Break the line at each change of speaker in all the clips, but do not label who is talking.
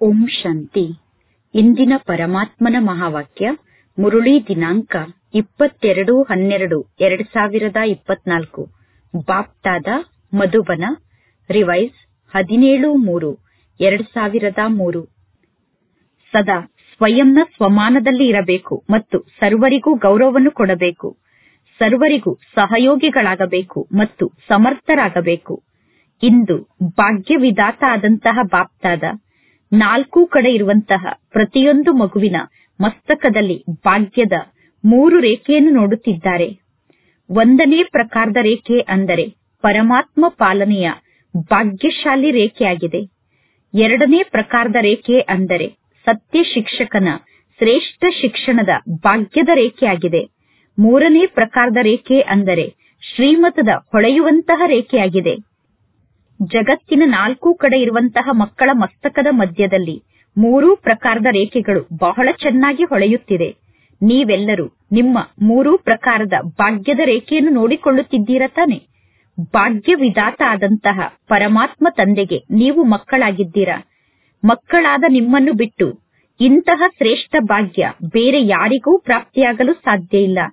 ಓಂ ಶಾಂತಿ ಇಂದಿನ ಪರಮಾತ್ಮನ ಮಹಾವಾಕ್ಯ ಮುರುಳಿ ದಿನಾಂಕ ಇಪ್ಪತ್ತೆರಡು ಹನ್ನೆರಡು ಎರಡ್ ಸಾವಿರದ ಇಪ್ಪತ್ನಾಲ್ಕು ಬಾಪ್ತಾದ ಮಧುಬನ ರಿವೈಸ್ ಹದಿನೇಳು ಮೂರು ಎರಡ್ ಸಾವಿರದ ಮೂರು ಸದಾ ಸ್ವಯಂನ ಸ್ವಮಾನದಲ್ಲಿ ಇರಬೇಕು ಮತ್ತು ಸರ್ವರಿಗೂ ಗೌರವವನ್ನು ಕೊಡಬೇಕು ಸರ್ವರಿಗೂ ಸಹಯೋಗಿಗಳಾಗಬೇಕು ಮತ್ತು ಸಮರ್ಥರಾಗಬೇಕು ಇಂದು ಭಾಗ್ಯವಿದಾತ ಆದಂತಹ ಬಾಪ್ತಾದ ನಾಲ್ಕೂ ಕಡೆ ಇರುವಂತಹ ಪ್ರತಿಯೊಂದು ಮಗುವಿನ ಮಸ್ತಕದಲ್ಲಿ ಭಾಗ್ಯದ ಮೂರು ರೇಖೆಯನ್ನು ನೋಡುತ್ತಿದ್ದಾರೆ ಒಂದನೇ ಪ್ರಕಾರದ ರೇಖೆ ಅಂದರೆ ಪರಮಾತ್ಮ ಪಾಲನೆಯ ಭಾಗ್ಯಶಾಲಿ ರೇಖೆಯಾಗಿದೆ ಎರಡನೇ ಪ್ರಕಾರದ ರೇಖೆ ಅಂದರೆ ಸತ್ಯ ಶಿಕ್ಷಕನ ಶ್ರೇಷ್ಠ ಶಿಕ್ಷಣದ ಭಾಗ್ಯದ ರೇಖೆಯಾಗಿದೆ ಮೂರನೇ ಪ್ರಕಾರದ ರೇಖೆ ಅಂದರೆ ಶ್ರೀಮತದ ಹೊಳೆಯುವಂತಹ ರೇಖೆಯಾಗಿದೆ ಜಗತ್ತಿನ ನಾಲ್ಕೂ ಕಡೆ ಇರುವಂತಹ ಮಕ್ಕಳ ಮಸ್ತಕದ ಮಧ್ಯದಲ್ಲಿ ಮೂರೂ ಪ್ರಕಾರದ ರೇಖೆಗಳು ಬಹಳ ಚೆನ್ನಾಗಿ ಹೊಳೆಯುತ್ತಿದೆ ನೀವೆಲ್ಲರೂ ನಿಮ್ಮ ಮೂರೂ ಪ್ರಕಾರದ ಭಾಗ್ಯದ ರೇಖೆಯನ್ನು ನೋಡಿಕೊಳ್ಳುತ್ತಿದ್ದೀರಾ ತಾನೆ ಭಾಗ್ಯವಿದಾತ ಆದಂತಹ ಪರಮಾತ್ಮ ತಂದೆಗೆ ನೀವು ಮಕ್ಕಳಾಗಿದ್ದೀರಾ ಮಕ್ಕಳಾದ ನಿಮ್ಮನ್ನು ಬಿಟ್ಟು ಇಂತಹ ಶ್ರೇಷ್ಠ ಭಾಗ್ಯ ಬೇರೆ ಯಾರಿಗೂ ಪ್ರಾಪ್ತಿಯಾಗಲು ಸಾಧ್ಯ ಇಲ್ಲ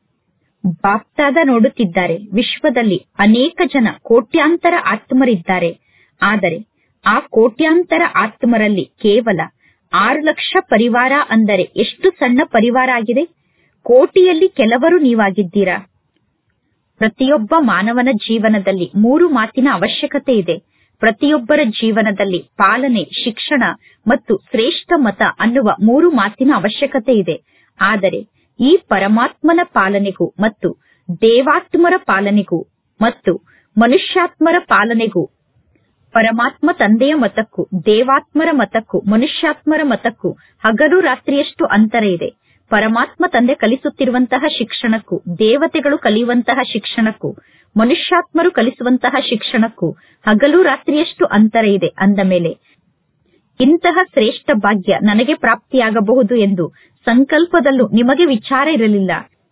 ಬಾಪ್ತಾದ ನೋಡುತ್ತಿದ್ದಾರೆ ವಿಶ್ವದಲ್ಲಿ ಅನೇಕ ಜನ ಕೋಟ್ಯಾಂತರ ಆತ್ಮರಿದ್ದಾರೆ ಆದರೆ ಆ ಕೋಟ್ಯಾಂತರ ಆತ್ಮರಲ್ಲಿ ಕೇವಲ ಆರು ಲಕ್ಷ ಪರಿವಾರ ಅಂದರೆ ಎಷ್ಟು ಸಣ್ಣ ಪರಿವಾರ ಆಗಿದೆ ಕೋಟಿಯಲ್ಲಿ ಕೆಲವರು ನೀವಾಗಿದ್ದೀರಾ ಪ್ರತಿಯೊಬ್ಬ ಮಾನವನ ಜೀವನದಲ್ಲಿ ಮೂರು ಮಾತಿನ ಅವಶ್ಯಕತೆ ಇದೆ ಪ್ರತಿಯೊಬ್ಬರ ಜೀವನದಲ್ಲಿ ಪಾಲನೆ ಶಿಕ್ಷಣ ಮತ್ತು ಶ್ರೇಷ್ಠ ಮತ ಅನ್ನುವ ಮೂರು ಮಾತಿನ ಅವಶ್ಯಕತೆ ಇದೆ ಆದರೆ ಈ ಪರಮಾತ್ಮನ ಪಾಲನೆಗೂ ಮತ್ತು ದೇವಾತ್ಮರ ಪಾಲನೆಗೂ ಮತ್ತು ಮನುಷ್ಯಾತ್ಮರ ಪಾಲನೆಗೂ ಪರಮಾತ್ಮ ತಂದೆಯ ಮತಕ್ಕೂ ದೇವಾತ್ಮರ ಮತಕ್ಕೂ ಮನುಷ್ಯಾತ್ಮರ ಮತಕ್ಕೂ ಹಗಲು ರಾತ್ರಿಯಷ್ಟು ಅಂತರ ಇದೆ ಪರಮಾತ್ಮ ತಂದೆ ಕಲಿಸುತ್ತಿರುವಂತಹ ಶಿಕ್ಷಣಕ್ಕೂ ದೇವತೆಗಳು ಕಲಿಯುವಂತಹ ಶಿಕ್ಷಣಕ್ಕೂ ಮನುಷ್ಯಾತ್ಮರು ಕಲಿಸುವಂತಹ ಶಿಕ್ಷಣಕ್ಕೂ ಹಗಲು ರಾತ್ರಿಯಷ್ಟು ಅಂತರ ಇದೆ ಅಂದ ಮೇಲೆ ಇಂತಹ ಶ್ರೇಷ್ಠ ಭಾಗ್ಯ ನನಗೆ ಪ್ರಾಪ್ತಿಯಾಗಬಹುದು ಎಂದು ಸಂಕಲ್ಪದಲ್ಲೂ ನಿಮಗೆ ವಿಚಾರ ಇರಲಿಲ್ಲ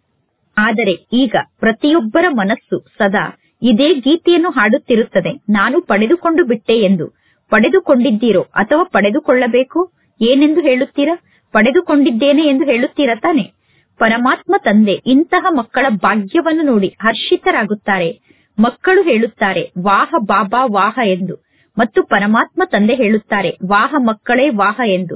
ಆದರೆ ಈಗ ಪ್ರತಿಯೊಬ್ಬರ ಮನಸ್ಸು ಸದಾ ಇದೇ ಗೀತೆಯನ್ನು ಹಾಡುತ್ತಿರುತ್ತದೆ ನಾನು ಪಡೆದುಕೊಂಡು ಬಿಟ್ಟೆ ಎಂದು ಪಡೆದುಕೊಂಡಿದ್ದೀರೋ ಅಥವಾ ಪಡೆದುಕೊಳ್ಳಬೇಕು ಏನೆಂದು ಹೇಳುತ್ತೀರಾ ಪಡೆದುಕೊಂಡಿದ್ದೇನೆ ಎಂದು ಹೇಳುತ್ತೀರಾ ತಾನೆ ಪರಮಾತ್ಮ ತಂದೆ ಇಂತಹ ಮಕ್ಕಳ ಭಾಗ್ಯವನ್ನು ನೋಡಿ ಹರ್ಷಿತರಾಗುತ್ತಾರೆ ಮಕ್ಕಳು ಹೇಳುತ್ತಾರೆ ವಾಹ ಬಾಬಾ ವಾಹ ಎಂದು ಮತ್ತು ಪರಮಾತ್ಮ ತಂದೆ ಹೇಳುತ್ತಾರೆ ವಾಹ ಮಕ್ಕಳೇ ವಾಹ ಎಂದು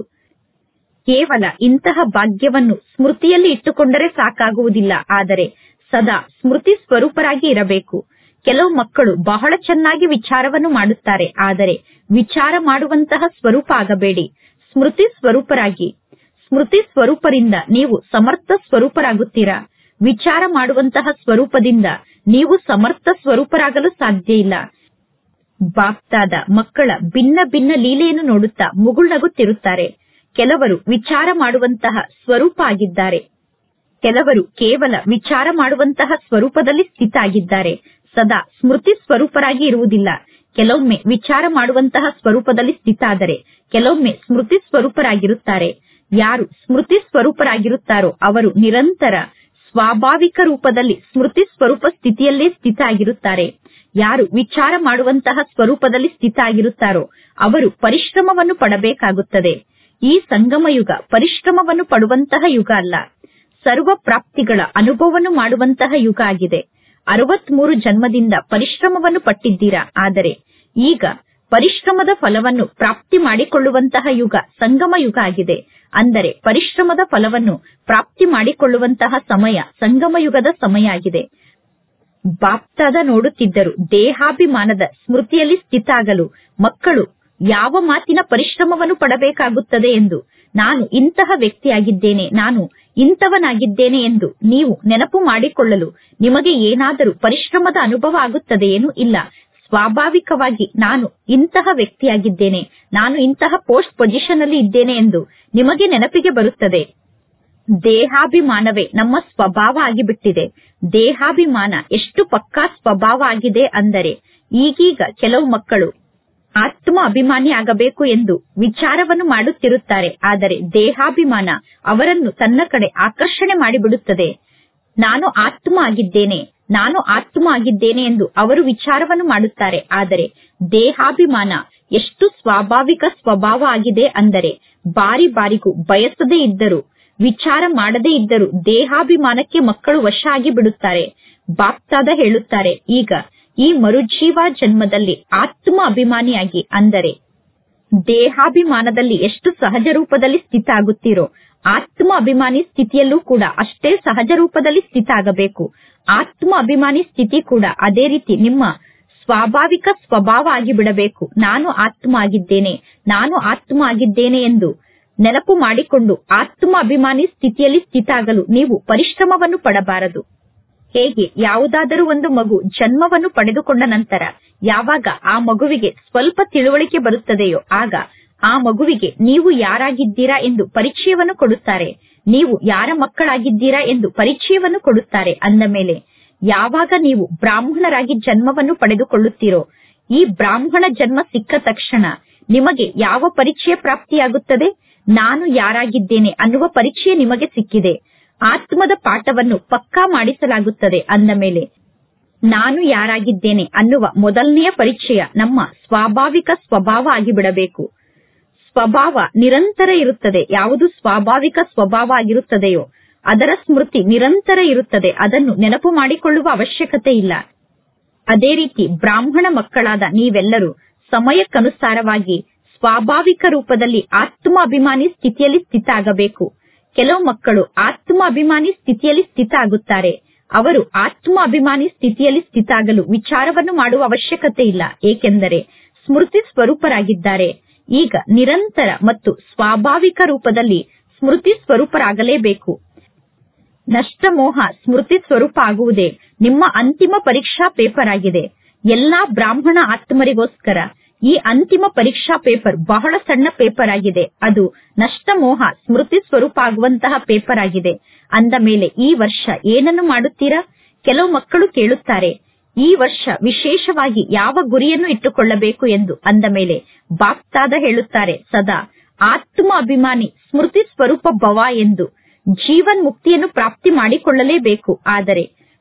ಕೇವಲ ಇಂತಹ ಭಾಗ್ಯವನ್ನು ಸ್ಮೃತಿಯಲ್ಲಿ ಇಟ್ಟುಕೊಂಡರೆ ಸಾಕಾಗುವುದಿಲ್ಲ ಆದರೆ ಸದಾ ಸ್ಮೃತಿ ಸ್ವರೂಪರಾಗಿ ಇರಬೇಕು ಕೆಲವು ಮಕ್ಕಳು ಬಹಳ ಚೆನ್ನಾಗಿ ವಿಚಾರವನ್ನು ಮಾಡುತ್ತಾರೆ ಆದರೆ ವಿಚಾರ ಮಾಡುವಂತಹ ಸ್ವರೂಪ ಆಗಬೇಡಿ ಸ್ಮೃತಿ ಸ್ವರೂಪರಾಗಿ ಸ್ಮೃತಿ ಸ್ವರೂಪರಿಂದ ನೀವು ಸಮರ್ಥ ಸ್ವರೂಪರಾಗುತ್ತೀರಾ ವಿಚಾರ ಮಾಡುವಂತಹ ಸ್ವರೂಪದಿಂದ ನೀವು ಸಮರ್ಥ ಸ್ವರೂಪರಾಗಲು ಸಾಧ್ಯ ಇಲ್ಲ ಬಾಪ್ತಾದ ಮಕ್ಕಳ ಭಿನ್ನ ಭಿನ್ನ ಲೀಲೆಯನ್ನು ನೋಡುತ್ತಾ ಮುಗುಳ್ನಗುತ್ತಿರುತ್ತಾರೆ ಕೆಲವರು ವಿಚಾರ ಮಾಡುವಂತಹ ಸ್ವರೂಪ ಆಗಿದ್ದಾರೆ ಕೆಲವರು ಕೇವಲ ವಿಚಾರ ಮಾಡುವಂತಹ ಸ್ವರೂಪದಲ್ಲಿ ಸ್ಥಿತ ಆಗಿದ್ದಾರೆ ಸದಾ ಸ್ಮೃತಿ ಸ್ವರೂಪರಾಗಿ ಇರುವುದಿಲ್ಲ ಕೆಲವೊಮ್ಮೆ ವಿಚಾರ ಮಾಡುವಂತಹ ಸ್ವರೂಪದಲ್ಲಿ ಸ್ಥಿತ ಆದರೆ ಕೆಲವೊಮ್ಮೆ ಸ್ಮೃತಿ ಸ್ವರೂಪರಾಗಿರುತ್ತಾರೆ ಯಾರು ಸ್ಮೃತಿ ಸ್ವರೂಪರಾಗಿರುತ್ತಾರೋ ಅವರು ನಿರಂತರ ಸ್ವಾಭಾವಿಕ ರೂಪದಲ್ಲಿ ಸ್ಮೃತಿ ಸ್ವರೂಪ ಸ್ಥಿತಿಯಲ್ಲೇ ಸ್ಥಿತ ಆಗಿರುತ್ತಾರೆ ಯಾರು ವಿಚಾರ ಮಾಡುವಂತಹ ಸ್ವರೂಪದಲ್ಲಿ ಸ್ಥಿತ ಆಗಿರುತ್ತಾರೋ ಅವರು ಪರಿಶ್ರಮವನ್ನು ಪಡಬೇಕಾಗುತ್ತದೆ ಈ ಸಂಗಮ ಯುಗ ಪರಿಶ್ರಮವನ್ನು ಪಡುವಂತಹ ಯುಗ ಅಲ್ಲ ಸರ್ವ ಪ್ರಾಪ್ತಿಗಳ ಅನುಭವವನ್ನು ಮಾಡುವಂತಹ ಯುಗ ಆಗಿದೆ ಅರವತ್ಮೂರು ಜನ್ಮದಿಂದ ಪರಿಶ್ರಮವನ್ನು ಪಟ್ಟಿದ್ದೀರಾ ಆದರೆ ಈಗ ಪರಿಶ್ರಮದ ಫಲವನ್ನು ಪ್ರಾಪ್ತಿ ಮಾಡಿಕೊಳ್ಳುವಂತಹ ಯುಗ ಸಂಗಮ ಯುಗ ಆಗಿದೆ ಅಂದರೆ ಪರಿಶ್ರಮದ ಫಲವನ್ನು ಪ್ರಾಪ್ತಿ ಮಾಡಿಕೊಳ್ಳುವಂತಹ ಸಮಯ ಸಂಗಮ ಯುಗದ ಸಮಯ ಆಗಿದೆ ಬಾಪ್ತಾದ ನೋಡುತ್ತಿದ್ದರು ದೇಹಾಭಿಮಾನದ ಸ್ಮೃತಿಯಲ್ಲಿ ಸ್ಥಿತ ಆಗಲು ಮಕ್ಕಳು ಯಾವ ಮಾತಿನ ಪರಿಶ್ರಮವನ್ನು ಪಡಬೇಕಾಗುತ್ತದೆ ಎಂದು ನಾನು ಇಂತಹ ವ್ಯಕ್ತಿಯಾಗಿದ್ದೇನೆ ನಾನು ಇಂಥವನಾಗಿದ್ದೇನೆ ಎಂದು ನೀವು ನೆನಪು ಮಾಡಿಕೊಳ್ಳಲು ನಿಮಗೆ ಏನಾದರೂ ಪರಿಶ್ರಮದ ಅನುಭವ ಆಗುತ್ತದೆಯೇನು ಇಲ್ಲ ಸ್ವಾಭಾವಿಕವಾಗಿ ನಾನು ಇಂತಹ ವ್ಯಕ್ತಿಯಾಗಿದ್ದೇನೆ ನಾನು ಇಂತಹ ಪೋಸ್ಟ್ ಪೊಸಿಷನ್ ಅಲ್ಲಿ ಇದ್ದೇನೆ ಎಂದು ನಿಮಗೆ ನೆನಪಿಗೆ ಬರುತ್ತದೆ ದೇಹಾಭಿಮಾನವೇ ನಮ್ಮ ಸ್ವಭಾವ ಆಗಿಬಿಟ್ಟಿದೆ ದೇಹಾಭಿಮಾನ ಎಷ್ಟು ಪಕ್ಕಾ ಸ್ವಭಾವ ಆಗಿದೆ ಅಂದರೆ ಈಗೀಗ ಕೆಲವು ಮಕ್ಕಳು ಆತ್ಮ ಅಭಿಮಾನಿ ಆಗಬೇಕು ಎಂದು ವಿಚಾರವನ್ನು ಮಾಡುತ್ತಿರುತ್ತಾರೆ ಆದರೆ ದೇಹಾಭಿಮಾನ ಅವರನ್ನು ತನ್ನ ಕಡೆ ಆಕರ್ಷಣೆ ಮಾಡಿಬಿಡುತ್ತದೆ ನಾನು ಆತ್ಮ ಆಗಿದ್ದೇನೆ ನಾನು ಆತ್ಮ ಆಗಿದ್ದೇನೆ ಎಂದು ಅವರು ವಿಚಾರವನ್ನು ಮಾಡುತ್ತಾರೆ ಆದರೆ ದೇಹಾಭಿಮಾನ ಎಷ್ಟು ಸ್ವಾಭಾವಿಕ ಸ್ವಭಾವ ಆಗಿದೆ ಅಂದರೆ ಬಾರಿ ಬಾರಿಗೂ ಬಯಸದೇ ಇದ್ದರೂ ವಿಚಾರ ಮಾಡದೇ ಇದ್ದರೂ ದೇಹಾಭಿಮಾನಕ್ಕೆ ಮಕ್ಕಳು ವಶ ಆಗಿ ಬಿಡುತ್ತಾರೆ ಬಾಪ್ತಾದ ಹೇಳುತ್ತಾರೆ ಈಗ ಈ ಮರುಜೀವ ಜನ್ಮದಲ್ಲಿ ಆತ್ಮ ಅಭಿಮಾನಿಯಾಗಿ ಅಂದರೆ ದೇಹಾಭಿಮಾನದಲ್ಲಿ ಎಷ್ಟು ಸಹಜ ರೂಪದಲ್ಲಿ ಸ್ಥಿತ ಆಗುತ್ತೀರೋ ಆತ್ಮ ಅಭಿಮಾನಿ ಸ್ಥಿತಿಯಲ್ಲೂ ಕೂಡ ಅಷ್ಟೇ ಸಹಜ ರೂಪದಲ್ಲಿ ಸ್ಥಿತ ಆಗಬೇಕು ಆತ್ಮ ಅಭಿಮಾನಿ ಸ್ಥಿತಿ ಕೂಡ ಅದೇ ರೀತಿ ನಿಮ್ಮ ಸ್ವಾಭಾವಿಕ ಸ್ವಭಾವ ಆಗಿ ಬಿಡಬೇಕು ನಾನು ಆತ್ಮ ಆಗಿದ್ದೇನೆ ನಾನು ಆತ್ಮ ಆಗಿದ್ದೇನೆ ಎಂದು ನೆನಪು ಮಾಡಿಕೊಂಡು ಆತ್ಮ ಅಭಿಮಾನಿ ಸ್ಥಿತಿಯಲ್ಲಿ ಸ್ಥಿತ ಆಗಲು ನೀವು ಪರಿಶ್ರಮವನ್ನು ಪಡಬಾರದು ಹೇಗೆ ಯಾವುದಾದರೂ ಒಂದು ಮಗು ಜನ್ಮವನ್ನು ಪಡೆದುಕೊಂಡ ನಂತರ ಯಾವಾಗ ಆ ಮಗುವಿಗೆ ಸ್ವಲ್ಪ ತಿಳುವಳಿಕೆ ಬರುತ್ತದೆಯೋ ಆಗ ಆ ಮಗುವಿಗೆ ನೀವು ಯಾರಾಗಿದ್ದೀರಾ ಎಂದು ಪರಿಚಯವನ್ನು ಕೊಡುತ್ತಾರೆ ನೀವು ಯಾರ ಮಕ್ಕಳಾಗಿದ್ದೀರಾ ಎಂದು ಪರಿಚಯವನ್ನು ಕೊಡುತ್ತಾರೆ ಅಂದ ಮೇಲೆ ಯಾವಾಗ ನೀವು ಬ್ರಾಹ್ಮಣರಾಗಿ ಜನ್ಮವನ್ನು ಪಡೆದುಕೊಳ್ಳುತ್ತೀರೋ ಈ ಬ್ರಾಹ್ಮಣ ಜನ್ಮ ಸಿಕ್ಕ ತಕ್ಷಣ ನಿಮಗೆ ಯಾವ ಪರಿಚಯ ಪ್ರಾಪ್ತಿಯಾಗುತ್ತದೆ ನಾನು ಯಾರಾಗಿದ್ದೇನೆ ಅನ್ನುವ ಪರಿಚಯ ನಿಮಗೆ ಸಿಕ್ಕಿದೆ ಆತ್ಮದ ಪಾಠವನ್ನು ಪಕ್ಕಾ ಮಾಡಿಸಲಾಗುತ್ತದೆ ಅಂದ ಮೇಲೆ ನಾನು ಯಾರಾಗಿದ್ದೇನೆ ಅನ್ನುವ ಮೊದಲನೆಯ ಪರಿಚಯ ನಮ್ಮ ಸ್ವಾಭಾವಿಕ ಸ್ವಭಾವ ಆಗಿಬಿಡಬೇಕು ಸ್ವಭಾವ ನಿರಂತರ ಇರುತ್ತದೆ ಯಾವುದು ಸ್ವಾಭಾವಿಕ ಸ್ವಭಾವ ಆಗಿರುತ್ತದೆಯೋ ಅದರ ಸ್ಮೃತಿ ನಿರಂತರ ಇರುತ್ತದೆ ಅದನ್ನು ನೆನಪು ಮಾಡಿಕೊಳ್ಳುವ ಅವಶ್ಯಕತೆ ಇಲ್ಲ ಅದೇ ರೀತಿ ಬ್ರಾಹ್ಮಣ ಮಕ್ಕಳಾದ ನೀವೆಲ್ಲರೂ ಸಮಯಕ್ಕನುಸಾರವಾಗಿ ಸ್ವಾಭಾವಿಕ ರೂಪದಲ್ಲಿ ಆತ್ಮ ಅಭಿಮಾನಿ ಸ್ಥಿತಿಯಲ್ಲಿ ಸ್ಥಿತ ಆಗಬೇಕು ಕೆಲವು ಮಕ್ಕಳು ಆತ್ಮ ಅಭಿಮಾನಿ ಸ್ಥಿತಿಯಲ್ಲಿ ಸ್ಥಿತ ಆಗುತ್ತಾರೆ ಅವರು ಆತ್ಮ ಅಭಿಮಾನಿ ಸ್ಥಿತಿಯಲ್ಲಿ ಸ್ಥಿತ ಆಗಲು ವಿಚಾರವನ್ನು ಮಾಡುವ ಅವಶ್ಯಕತೆ ಇಲ್ಲ ಏಕೆಂದರೆ ಸ್ಮೃತಿ ಸ್ವರೂಪರಾಗಿದ್ದಾರೆ ಈಗ ನಿರಂತರ ಮತ್ತು ಸ್ವಾಭಾವಿಕ ರೂಪದಲ್ಲಿ ಸ್ಮೃತಿ ಸ್ವರೂಪರಾಗಲೇಬೇಕು ನಷ್ಟಮೋಹ ಸ್ಮೃತಿ ಸ್ವರೂಪ ಆಗುವುದೇ ನಿಮ್ಮ ಅಂತಿಮ ಪರೀಕ್ಷಾ ಪೇಪರ್ ಆಗಿದೆ ಎಲ್ಲಾ ಬ್ರಾಹ್ಮಣ ಆತ್ಮರಿಗೋಸ್ಕರ ಈ ಅಂತಿಮ ಪರೀಕ್ಷಾ ಪೇಪರ್ ಬಹಳ ಸಣ್ಣ ಪೇಪರ್ ಆಗಿದೆ ಅದು ನಷ್ಟಮೋಹ ಸ್ಮೃತಿ ಸ್ವರೂಪ ಆಗುವಂತಹ ಪೇಪರ್ ಆಗಿದೆ ಅಂದ ಮೇಲೆ ಈ ವರ್ಷ ಏನನ್ನು ಮಾಡುತ್ತೀರಾ ಕೆಲವು ಮಕ್ಕಳು ಕೇಳುತ್ತಾರೆ ಈ ವರ್ಷ ವಿಶೇಷವಾಗಿ ಯಾವ ಗುರಿಯನ್ನು ಇಟ್ಟುಕೊಳ್ಳಬೇಕು ಎಂದು ಅಂದ ಮೇಲೆ ಬಾಪ್ತಾದ ಹೇಳುತ್ತಾರೆ ಸದಾ ಆತ್ಮ ಅಭಿಮಾನಿ ಸ್ಮೃತಿ ಸ್ವರೂಪ ಭವ ಎಂದು ಜೀವನ್ ಮುಕ್ತಿಯನ್ನು ಪ್ರಾಪ್ತಿ ಮಾಡಿಕೊಳ್ಳಲೇಬೇಕು ಆದರೆ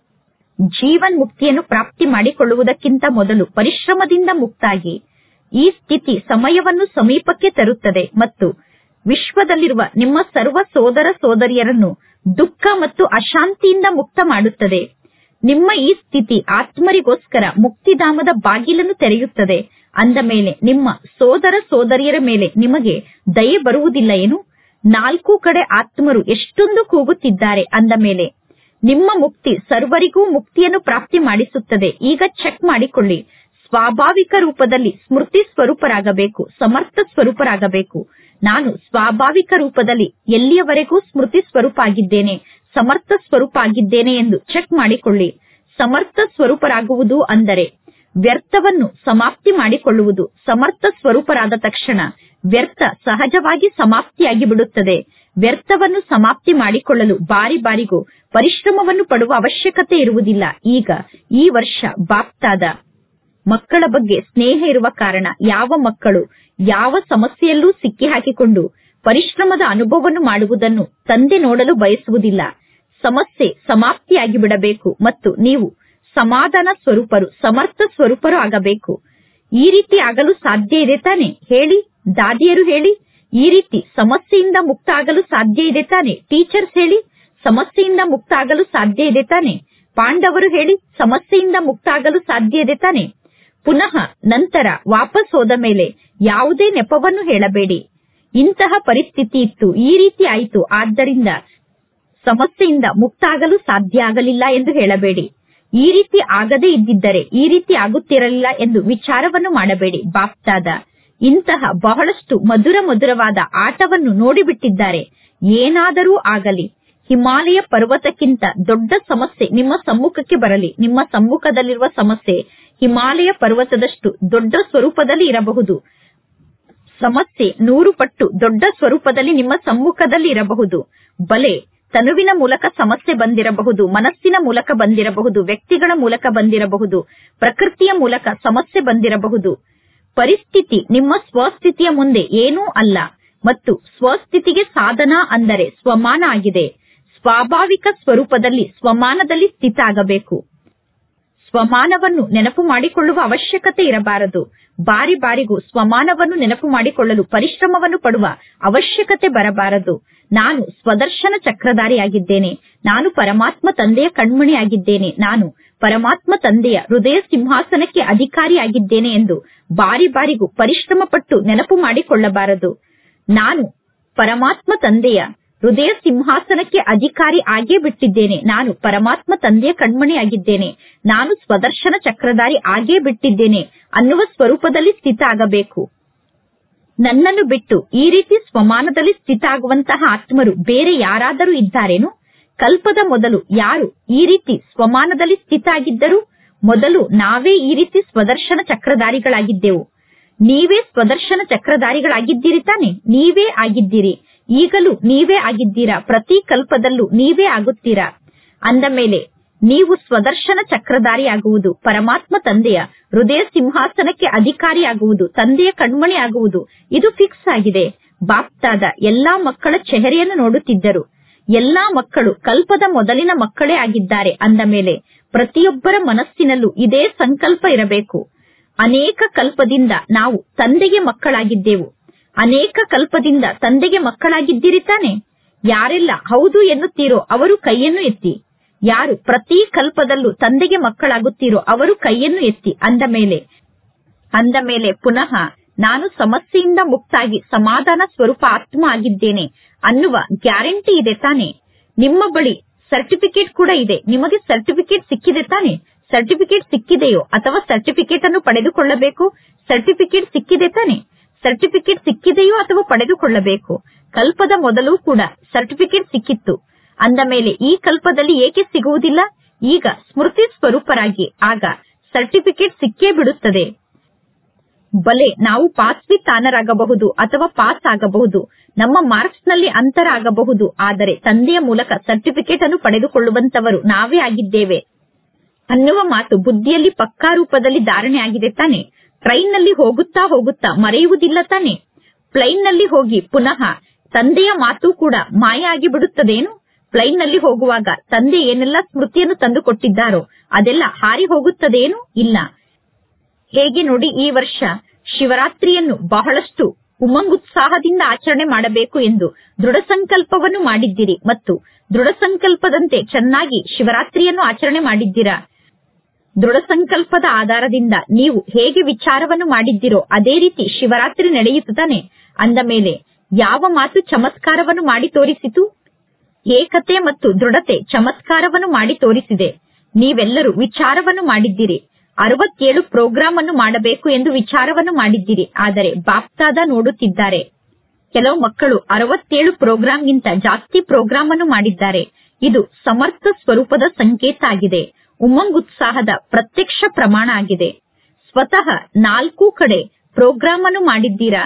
ಜೀವನ್ ಮುಕ್ತಿಯನ್ನು ಪ್ರಾಪ್ತಿ ಮಾಡಿಕೊಳ್ಳುವುದಕ್ಕಿಂತ ಮೊದಲು ಪರಿಶ್ರಮದಿಂದ ಮುಕ್ತಾಗಿ ಈ ಸ್ಥಿತಿ ಸಮಯವನ್ನು ಸಮೀಪಕ್ಕೆ ತರುತ್ತದೆ ಮತ್ತು ವಿಶ್ವದಲ್ಲಿರುವ ನಿಮ್ಮ ಸರ್ವ ಸೋದರ ಸೋದರಿಯರನ್ನು ದುಃಖ ಮತ್ತು ಅಶಾಂತಿಯಿಂದ ಮುಕ್ತ ಮಾಡುತ್ತದೆ ನಿಮ್ಮ ಈ ಸ್ಥಿತಿ ಆತ್ಮರಿಗೋಸ್ಕರ ಮುಕ್ತಿಧಾಮದ ಬಾಗಿಲನ್ನು ತೆರೆಯುತ್ತದೆ ಅಂದ ಮೇಲೆ ನಿಮ್ಮ ಸೋದರ ಸೋದರಿಯರ ಮೇಲೆ ನಿಮಗೆ ದಯೆ ಬರುವುದಿಲ್ಲ ಏನು ನಾಲ್ಕು ಕಡೆ ಆತ್ಮರು ಎಷ್ಟೊಂದು ಕೂಗುತ್ತಿದ್ದಾರೆ ಅಂದ ಮೇಲೆ ನಿಮ್ಮ ಮುಕ್ತಿ ಸರ್ವರಿಗೂ ಮುಕ್ತಿಯನ್ನು ಪ್ರಾಪ್ತಿ ಮಾಡಿಸುತ್ತದೆ ಈಗ ಚೆಕ್ ಮಾಡಿಕೊಳ್ಳಿ ಸ್ವಾಭಾವಿಕ ರೂಪದಲ್ಲಿ ಸ್ಮೃತಿ ಸ್ವರೂಪರಾಗಬೇಕು ಸಮರ್ಥ ಸ್ವರೂಪರಾಗಬೇಕು ನಾನು ಸ್ವಾಭಾವಿಕ ರೂಪದಲ್ಲಿ ಎಲ್ಲಿಯವರೆಗೂ ಸ್ಮೃತಿ ಸ್ವರೂಪ ಆಗಿದ್ದೇನೆ ಸಮರ್ಥ ಸ್ವರೂಪ ಆಗಿದ್ದೇನೆ ಎಂದು ಚೆಕ್ ಮಾಡಿಕೊಳ್ಳಿ ಸಮರ್ಥ ಸ್ವರೂಪರಾಗುವುದು ಅಂದರೆ ವ್ಯರ್ಥವನ್ನು ಸಮಾಪ್ತಿ ಮಾಡಿಕೊಳ್ಳುವುದು ಸಮರ್ಥ ಸ್ವರೂಪರಾದ ತಕ್ಷಣ ವ್ಯರ್ಥ ಸಹಜವಾಗಿ ಸಮಾಪ್ತಿಯಾಗಿ ಬಿಡುತ್ತದೆ ವ್ಯರ್ಥವನ್ನು ಸಮಾಪ್ತಿ ಮಾಡಿಕೊಳ್ಳಲು ಬಾರಿ ಬಾರಿಗೂ ಪರಿಶ್ರಮವನ್ನು ಪಡುವ ಅವಶ್ಯಕತೆ ಇರುವುದಿಲ್ಲ ಈಗ ಈ ವರ್ಷ ಬಾಪ್ತಾದ ಮಕ್ಕಳ ಬಗ್ಗೆ ಸ್ನೇಹ ಇರುವ ಕಾರಣ ಯಾವ ಮಕ್ಕಳು ಯಾವ ಸಮಸ್ಯೆಯಲ್ಲೂ ಸಿಕ್ಕಿ ಹಾಕಿಕೊಂಡು ಪರಿಶ್ರಮದ ಅನುಭವವನ್ನು ಮಾಡುವುದನ್ನು ತಂದೆ ನೋಡಲು ಬಯಸುವುದಿಲ್ಲ ಸಮಸ್ಯೆ ಸಮಾಪ್ತಿಯಾಗಿ ಬಿಡಬೇಕು ಮತ್ತು ನೀವು ಸಮಾಧಾನ ಸ್ವರೂಪರು ಸಮರ್ಥ ಸ್ವರೂಪರು ಆಗಬೇಕು ಈ ರೀತಿ ಆಗಲು ಸಾಧ್ಯ ಇದೆ ತಾನೆ ಹೇಳಿ ದಾದಿಯರು ಹೇಳಿ ಈ ರೀತಿ ಸಮಸ್ಯೆಯಿಂದ ಮುಕ್ತ ಆಗಲು ಸಾಧ್ಯ ಇದೆ ತಾನೆ ಟೀಚರ್ಸ್ ಹೇಳಿ ಸಮಸ್ಯೆಯಿಂದ ಮುಕ್ತ ಆಗಲು ಸಾಧ್ಯ ಇದೆ ತಾನೆ ಪಾಂಡವರು ಹೇಳಿ ಸಮಸ್ಯೆಯಿಂದ ಮುಕ್ತ ಆಗಲು ಸಾಧ್ಯ ಇದೆ ತಾನೆ ಪುನಃ ನಂತರ ವಾಪಸ್ ಹೋದ ಮೇಲೆ ಯಾವುದೇ ನೆಪವನ್ನು ಹೇಳಬೇಡಿ ಇಂತಹ ಪರಿಸ್ಥಿತಿ ಇತ್ತು ಈ ರೀತಿ ಆಯಿತು ಆದ್ದರಿಂದ ಸಮಸ್ಯೆಯಿಂದ ಮುಕ್ತ ಆಗಲು ಸಾಧ್ಯ ಆಗಲಿಲ್ಲ ಎಂದು ಹೇಳಬೇಡಿ ಈ ರೀತಿ ಆಗದೇ ಇದ್ದಿದ್ದರೆ ಈ ರೀತಿ ಆಗುತ್ತಿರಲಿಲ್ಲ ಎಂದು ವಿಚಾರವನ್ನು ಮಾಡಬೇಡಿ ಬಾಪ್ತಾದ ಇಂತಹ ಬಹಳಷ್ಟು ಮಧುರ ಮಧುರವಾದ ಆಟವನ್ನು ನೋಡಿಬಿಟ್ಟಿದ್ದಾರೆ ಏನಾದರೂ ಆಗಲಿ ಹಿಮಾಲಯ ಪರ್ವತಕ್ಕಿಂತ ದೊಡ್ಡ ಸಮಸ್ಯೆ ನಿಮ್ಮ ಸಮ್ಮುಖಕ್ಕೆ ಬರಲಿ ನಿಮ್ಮ ಸಮ್ಮುಖದಲ್ಲಿರುವ ಸಮಸ್ಯೆ ಹಿಮಾಲಯ ಪರ್ವತದಷ್ಟು ದೊಡ್ಡ ಸ್ವರೂಪದಲ್ಲಿ ಇರಬಹುದು ಸಮಸ್ಯೆ ನೂರು ಪಟ್ಟು ದೊಡ್ಡ ಸ್ವರೂಪದಲ್ಲಿ ನಿಮ್ಮ ಸಮ್ಮುಖದಲ್ಲಿ ಇರಬಹುದು ಬಲೆ ತನುವಿನ ಮೂಲಕ ಸಮಸ್ಯೆ ಬಂದಿರಬಹುದು ಮನಸ್ಸಿನ ಮೂಲಕ ಬಂದಿರಬಹುದು ವ್ಯಕ್ತಿಗಳ ಮೂಲಕ ಬಂದಿರಬಹುದು ಪ್ರಕೃತಿಯ ಮೂಲಕ ಸಮಸ್ಯೆ ಬಂದಿರಬಹುದು ಪರಿಸ್ಥಿತಿ ನಿಮ್ಮ ಸ್ವಸ್ಥಿತಿಯ ಮುಂದೆ ಏನೂ ಅಲ್ಲ ಮತ್ತು ಸ್ವಸ್ಥಿತಿಗೆ ಸಾಧನ ಅಂದರೆ ಸ್ವಮಾನ ಆಗಿದೆ ಸ್ವಾಭಾವಿಕ ಸ್ವರೂಪದಲ್ಲಿ ಸ್ವಮಾನದಲ್ಲಿ ಸ್ಥಿತ ಆಗಬೇಕು ಸ್ವಮಾನವನ್ನು ನೆನಪು ಮಾಡಿಕೊಳ್ಳುವ ಅವಶ್ಯಕತೆ ಇರಬಾರದು ಬಾರಿ ಬಾರಿಗೂ ಸ್ವಮಾನವನ್ನು ನೆನಪು ಮಾಡಿಕೊಳ್ಳಲು ಪರಿಶ್ರಮವನ್ನು ಪಡುವ ಅವಶ್ಯಕತೆ ಬರಬಾರದು ನಾನು ಸ್ವದರ್ಶನ ಚಕ್ರಧಾರಿಯಾಗಿದ್ದೇನೆ ನಾನು ಪರಮಾತ್ಮ ತಂದೆಯ ಕಣ್ಮಣಿಯಾಗಿದ್ದೇನೆ ನಾನು ಪರಮಾತ್ಮ ತಂದೆಯ ಹೃದಯ ಸಿಂಹಾಸನಕ್ಕೆ ಅಧಿಕಾರಿಯಾಗಿದ್ದೇನೆ ಎಂದು ಬಾರಿ ಬಾರಿಗೂ ಪರಿಶ್ರಮ ಪಟ್ಟು ನೆನಪು ಮಾಡಿಕೊಳ್ಳಬಾರದು ನಾನು ಪರಮಾತ್ಮ ತಂದೆಯ ಹೃದಯ ಸಿಂಹಾಸನಕ್ಕೆ ಅಧಿಕಾರಿ ಆಗೇ ಬಿಟ್ಟಿದ್ದೇನೆ ನಾನು ಪರಮಾತ್ಮ ತಂದೆಯ ಕಣ್ಮಣಿಯಾಗಿದ್ದೇನೆ ನಾನು ಸ್ವದರ್ಶನ ಚಕ್ರಧಾರಿ ಆಗೇ ಬಿಟ್ಟಿದ್ದೇನೆ ಅನ್ನುವ ಸ್ವರೂಪದಲ್ಲಿ ಸ್ಥಿತ ಆಗಬೇಕು ನನ್ನನ್ನು ಬಿಟ್ಟು ಈ ರೀತಿ ಸ್ವಮಾನದಲ್ಲಿ ಸ್ಥಿತ ಆಗುವಂತಹ ಆತ್ಮರು ಬೇರೆ ಯಾರಾದರೂ ಇದ್ದಾರೇನು ಕಲ್ಪದ ಮೊದಲು ಯಾರು ಈ ರೀತಿ ಸ್ವಮಾನದಲ್ಲಿ ಸ್ಥಿತ ಆಗಿದ್ದರು ಮೊದಲು ನಾವೇ ಈ ರೀತಿ ಸ್ವದರ್ಶನ ಚಕ್ರಧಾರಿಗಳಾಗಿದ್ದೆವು ನೀವೇ ಸ್ವದರ್ಶನ ಚಕ್ರಧಾರಿಗಳಾಗಿದ್ದೀರಿ ತಾನೆ ನೀವೇ ಆಗಿದ್ದೀರಿ ಈಗಲೂ ನೀವೇ ಆಗಿದ್ದೀರಾ ಪ್ರತಿ ಕಲ್ಪದಲ್ಲೂ ನೀವೇ ಆಗುತ್ತೀರಾ ಅಂದ ಮೇಲೆ ನೀವು ಸ್ವದರ್ಶನ ಚಕ್ರಧಾರಿಯಾಗುವುದು ಪರಮಾತ್ಮ ತಂದೆಯ ಹೃದಯ ಸಿಂಹಾಸನಕ್ಕೆ ಅಧಿಕಾರಿಯಾಗುವುದು ತಂದೆಯ ಕಣ್ಮಣಿ ಆಗುವುದು ಇದು ಫಿಕ್ಸ್ ಆಗಿದೆ ಬಾಪ್ತಾದ ಎಲ್ಲಾ ಮಕ್ಕಳ ಚೆಹರೆಯನ್ನು ನೋಡುತ್ತಿದ್ದರು ಎಲ್ಲಾ ಮಕ್ಕಳು ಕಲ್ಪದ ಮೊದಲಿನ ಮಕ್ಕಳೇ ಆಗಿದ್ದಾರೆ ಅಂದ ಮೇಲೆ ಪ್ರತಿಯೊಬ್ಬರ ಮನಸ್ಸಿನಲ್ಲೂ ಇದೇ ಸಂಕಲ್ಪ ಇರಬೇಕು ಅನೇಕ ಕಲ್ಪದಿಂದ ನಾವು ತಂದೆಗೆ ಮಕ್ಕಳಾಗಿದ್ದೆವು ಅನೇಕ ಕಲ್ಪದಿಂದ ತಂದೆಗೆ ಮಕ್ಕಳಾಗಿದ್ದೀರಿ ತಾನೆ ಯಾರೆಲ್ಲ ಹೌದು ಎನ್ನುತ್ತೀರೋ ಅವರು ಕೈಯನ್ನು ಎತ್ತಿ ಯಾರು ಪ್ರತಿ ಕಲ್ಪದಲ್ಲೂ ತಂದೆಗೆ ಮಕ್ಕಳಾಗುತ್ತೀರೋ ಅವರು ಕೈಯನ್ನು ಎತ್ತಿ ಅಂದ ಮೇಲೆ ಅಂದ ಮೇಲೆ ಪುನಃ ನಾನು ಸಮಸ್ಯೆಯಿಂದ ಮುಕ್ತಾಗಿ ಸಮಾಧಾನ ಸ್ವರೂಪ ಆತ್ಮ ಆಗಿದ್ದೇನೆ ಅನ್ನುವ ಗ್ಯಾರಂಟಿ ಇದೆ ತಾನೆ ನಿಮ್ಮ ಬಳಿ ಸರ್ಟಿಫಿಕೇಟ್ ಕೂಡ ಇದೆ ನಿಮಗೆ ಸರ್ಟಿಫಿಕೇಟ್ ಸಿಕ್ಕಿದೆ ತಾನೆ ಸರ್ಟಿಫಿಕೇಟ್ ಸಿಕ್ಕಿದೆಯೋ ಅಥವಾ ಸರ್ಟಿಫಿಕೇಟ್ ಅನ್ನು ಪಡೆದುಕೊಳ್ಳಬೇಕು ಸರ್ಟಿಫಿಕೇಟ್ ಸಿಕ್ಕಿದೆ ತಾನೆ ಸರ್ಟಿಫಿಕೇಟ್ ಸಿಕ್ಕಿದೆಯೋ ಅಥವಾ ಪಡೆದುಕೊಳ್ಳಬೇಕು ಕಲ್ಪದ ಮೊದಲು ಕೂಡ ಸರ್ಟಿಫಿಕೇಟ್ ಸಿಕ್ಕಿತ್ತು ಅಂದ ಮೇಲೆ ಈ ಕಲ್ಪದಲ್ಲಿ ಏಕೆ ಸಿಗುವುದಿಲ್ಲ ಈಗ ಸ್ಮೃತಿ ಸ್ವರೂಪರಾಗಿ ಆಗ ಸರ್ಟಿಫಿಕೇಟ್ ಸಿಕ್ಕೇ ಬಿಡುತ್ತದೆ ಬಲೆ ನಾವು ಪಾಸ್ ವಿತ್ ಆನರ್ ಆಗಬಹುದು ಅಥವಾ ಪಾಸ್ ಆಗಬಹುದು ನಮ್ಮ ಮಾರ್ಕ್ಸ್ ನಲ್ಲಿ ಅಂತರ ಆಗಬಹುದು ಆದರೆ ತಂದೆಯ ಮೂಲಕ ಸರ್ಟಿಫಿಕೇಟ್ ಅನ್ನು ಪಡೆದುಕೊಳ್ಳುವಂತವರು ನಾವೇ ಆಗಿದ್ದೇವೆ ಅನ್ನುವ ಮಾತು ಬುದ್ಧಿಯಲ್ಲಿ ಪಕ್ಕಾ ರೂಪದಲ್ಲಿ ಧಾರಣೆ ಆಗಿದೆ ತಾನೆ ಟ್ರೈನ್ ನಲ್ಲಿ ಹೋಗುತ್ತಾ ಹೋಗುತ್ತಾ ಮರೆಯುವುದಿಲ್ಲ ತಾನೆ ಪ್ಲೈನ್ ನಲ್ಲಿ ಹೋಗಿ ಪುನಃ ತಂದೆಯ ಮಾತು ಕೂಡ ಮಾಯ ಆಗಿ ಬಿಡುತ್ತದೇನು ಪ್ಲೈನ್ ನಲ್ಲಿ ಹೋಗುವಾಗ ತಂದೆ ಏನೆಲ್ಲ ಸ್ಮೃತಿಯನ್ನು ತಂದು ಕೊಟ್ಟಿದ್ದಾರೋ ಅದೆಲ್ಲ ಹಾರಿ ಹೋಗುತ್ತದೇನು ಇಲ್ಲ ಹೇಗೆ ನೋಡಿ ಈ ವರ್ಷ ಶಿವರಾತ್ರಿಯನ್ನು ಬಹಳಷ್ಟು ಉಮಂಗುತ್ಸಾಹದಿಂದ ಆಚರಣೆ ಮಾಡಬೇಕು ಎಂದು ದೃಢ ಸಂಕಲ್ಪವನ್ನು ಮಾಡಿದ್ದೀರಿ ಮತ್ತು ದೃಢ ಸಂಕಲ್ಪದಂತೆ ಚೆನ್ನಾಗಿ ಶಿವರಾತ್ರಿಯನ್ನು ಆಚರಣೆ ಮಾಡಿದ್ದೀರಾ ದೃಢ ಸಂಕಲ್ಪದ ಆಧಾರದಿಂದ ನೀವು ಹೇಗೆ ವಿಚಾರವನ್ನು ಮಾಡಿದ್ದೀರೋ ಅದೇ ರೀತಿ ಶಿವರಾತ್ರಿ ನಡೆಯುತ್ತಾನೆ ಅಂದ ಮೇಲೆ ಯಾವ ಮಾತು ಚಮತ್ಕಾರವನ್ನು ಮಾಡಿ ತೋರಿಸಿತು ಏಕತೆ ಮತ್ತು ದೃಢತೆ ಚಮತ್ಕಾರವನ್ನು ಮಾಡಿ ತೋರಿಸಿದೆ ನೀವೆಲ್ಲರೂ ವಿಚಾರವನ್ನು ಮಾಡಿದ್ದೀರಿ ಅರವತ್ತೇಳು ಪ್ರೋಗ್ರಾಂ ಅನ್ನು ಮಾಡಬೇಕು ಎಂದು ವಿಚಾರವನ್ನು ಮಾಡಿದ್ದೀರಿ ಆದರೆ ಬಾಪ್ತಾದ ನೋಡುತ್ತಿದ್ದಾರೆ ಕೆಲವು ಮಕ್ಕಳು ಅರವತ್ತೇಳು ಪ್ರೋಗ್ರಾಂಗಿಂತ ಜಾಸ್ತಿ ಪ್ರೋಗ್ರಾಂ ಅನ್ನು ಮಾಡಿದ್ದಾರೆ ಇದು ಸಮರ್ಥ ಸ್ವರೂಪದ ಸಂಕೇತ ಆಗಿದೆ ಉಮಂಗ್ ಉತ್ಸಾಹದ ಪ್ರತ್ಯಕ್ಷ ಪ್ರಮಾಣ ಆಗಿದೆ ಸ್ವತಃ ನಾಲ್ಕು ಕಡೆ ಪ್ರೋಗ್ರಾಂ ಅನ್ನು ಮಾಡಿದ್ದೀರಾ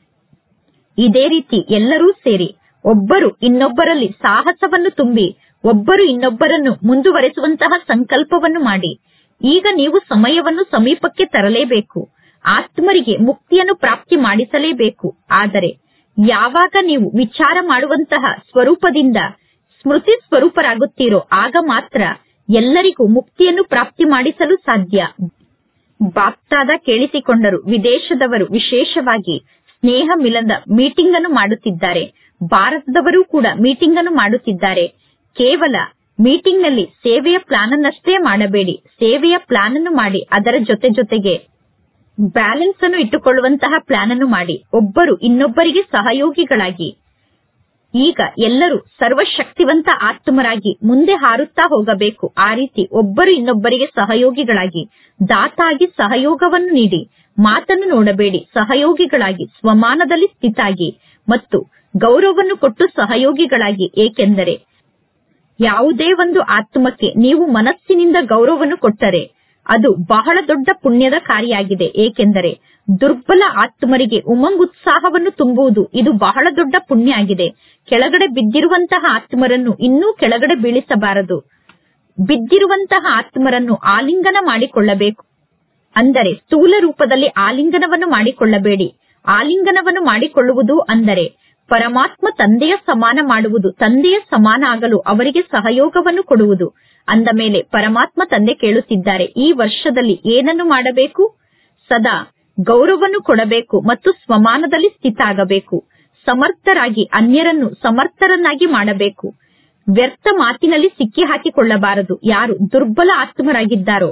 ಇದೇ ರೀತಿ ಎಲ್ಲರೂ ಸೇರಿ ಒಬ್ಬರು ಇನ್ನೊಬ್ಬರಲ್ಲಿ ಸಾಹಸವನ್ನು ತುಂಬಿ ಒಬ್ಬರು ಇನ್ನೊಬ್ಬರನ್ನು ಮುಂದುವರೆಸುವಂತಹ ಸಂಕಲ್ಪವನ್ನು ಮಾಡಿ ಈಗ ನೀವು ಸಮಯವನ್ನು ಸಮೀಪಕ್ಕೆ ತರಲೇಬೇಕು ಆತ್ಮರಿಗೆ ಮುಕ್ತಿಯನ್ನು ಪ್ರಾಪ್ತಿ ಮಾಡಿಸಲೇಬೇಕು ಆದರೆ ಯಾವಾಗ ನೀವು ವಿಚಾರ ಮಾಡುವಂತಹ ಸ್ವರೂಪದಿಂದ ಸ್ಮೃತಿ ಸ್ವರೂಪರಾಗುತ್ತೀರೋ ಆಗ ಮಾತ್ರ ಎಲ್ಲರಿಗೂ ಮುಕ್ತಿಯನ್ನು ಪ್ರಾಪ್ತಿ ಮಾಡಿಸಲು ಸಾಧ್ಯ ಬಾಪ್ತಾದ ಕೇಳಿಸಿಕೊಂಡರು ವಿದೇಶದವರು ವಿಶೇಷವಾಗಿ ಸ್ನೇಹ ಮಿಲನದ ಮೀಟಿಂಗ್ ಅನ್ನು ಮಾಡುತ್ತಿದ್ದಾರೆ ಭಾರತದವರು ಕೂಡ ಮೀಟಿಂಗ್ ಅನ್ನು ಮಾಡುತ್ತಿದ್ದಾರೆ ಕೇವಲ ಮೀಟಿಂಗ್ ನಲ್ಲಿ ಸೇವೆಯ ಪ್ಲಾನ್ ಅನ್ನಷ್ಟೇ ಮಾಡಬೇಡಿ ಸೇವೆಯ ಪ್ಲಾನ್ ಅನ್ನು ಮಾಡಿ ಅದರ ಜೊತೆ ಜೊತೆಗೆ ಬ್ಯಾಲೆನ್ಸ್ ಅನ್ನು ಇಟ್ಟುಕೊಳ್ಳುವಂತಹ ಪ್ಲಾನ್ ಅನ್ನು ಮಾಡಿ ಒಬ್ಬರು ಇನ್ನೊಬ್ಬರಿಗೆ ಸಹಯೋಗಿಗಳಾಗಿ ಈಗ ಎಲ್ಲರೂ ಸರ್ವಶಕ್ತಿವಂತ ಆತ್ಮರಾಗಿ ಮುಂದೆ ಹಾರುತ್ತಾ ಹೋಗಬೇಕು ಆ ರೀತಿ ಒಬ್ಬರು ಇನ್ನೊಬ್ಬರಿಗೆ ಸಹಯೋಗಿಗಳಾಗಿ ದಾತಾಗಿ ಸಹಯೋಗವನ್ನು ನೀಡಿ ಮಾತನ್ನು ನೋಡಬೇಡಿ ಸಹಯೋಗಿಗಳಾಗಿ ಸ್ವಮಾನದಲ್ಲಿ ಸ್ಥಿತಾಗಿ ಮತ್ತು ಗೌರವವನ್ನು ಕೊಟ್ಟು ಸಹಯೋಗಿಗಳಾಗಿ ಏಕೆಂದರೆ ಯಾವುದೇ ಒಂದು ಆತ್ಮಕ್ಕೆ ನೀವು ಮನಸ್ಸಿನಿಂದ ಗೌರವವನ್ನು ಕೊಟ್ಟರೆ ಅದು ಬಹಳ ದೊಡ್ಡ ಪುಣ್ಯದ ಕಾರ್ಯಾಗಿದೆ ಏಕೆಂದರೆ ದುರ್ಬಲ ಆತ್ಮರಿಗೆ ಉಮಂಗ್ ಉತ್ಸಾಹವನ್ನು ತುಂಬುವುದು ಇದು ಬಹಳ ದೊಡ್ಡ ಪುಣ್ಯ ಆಗಿದೆ ಕೆಳಗಡೆ ಬಿದ್ದಿರುವಂತಹ ಆತ್ಮರನ್ನು ಇನ್ನೂ ಕೆಳಗಡೆ ಬೀಳಿಸಬಾರದು ಬಿದ್ದಿರುವಂತಹ ಆತ್ಮರನ್ನು ಆಲಿಂಗನ ಮಾಡಿಕೊಳ್ಳಬೇಕು ಅಂದರೆ ಸ್ಥೂಲ ರೂಪದಲ್ಲಿ ಆಲಿಂಗನವನ್ನು ಮಾಡಿಕೊಳ್ಳಬೇಡಿ ಆಲಿಂಗನವನ್ನು ಮಾಡಿಕೊಳ್ಳುವುದು ಅಂದರೆ ಪರಮಾತ್ಮ ತಂದೆಯ ಸಮಾನ ಮಾಡುವುದು ತಂದೆಯ ಸಮಾನ ಆಗಲು ಅವರಿಗೆ ಸಹಯೋಗವನ್ನು ಕೊಡುವುದು ಅಂದ ಮೇಲೆ ಪರಮಾತ್ಮ ತಂದೆ ಕೇಳುತ್ತಿದ್ದಾರೆ ಈ ವರ್ಷದಲ್ಲಿ ಏನನ್ನು ಮಾಡಬೇಕು ಸದಾ ಗೌರವವನ್ನು ಕೊಡಬೇಕು ಮತ್ತು ಸ್ವಮಾನದಲ್ಲಿ ಸ್ಥಿತ ಆಗಬೇಕು ಸಮರ್ಥರಾಗಿ ಅನ್ಯರನ್ನು ಸಮರ್ಥರನ್ನಾಗಿ ಮಾಡಬೇಕು ವ್ಯರ್ಥ ಮಾತಿನಲ್ಲಿ ಸಿಕ್ಕಿ ಹಾಕಿಕೊಳ್ಳಬಾರದು ಯಾರು ದುರ್ಬಲ ಆತ್ಮರಾಗಿದ್ದಾರೋ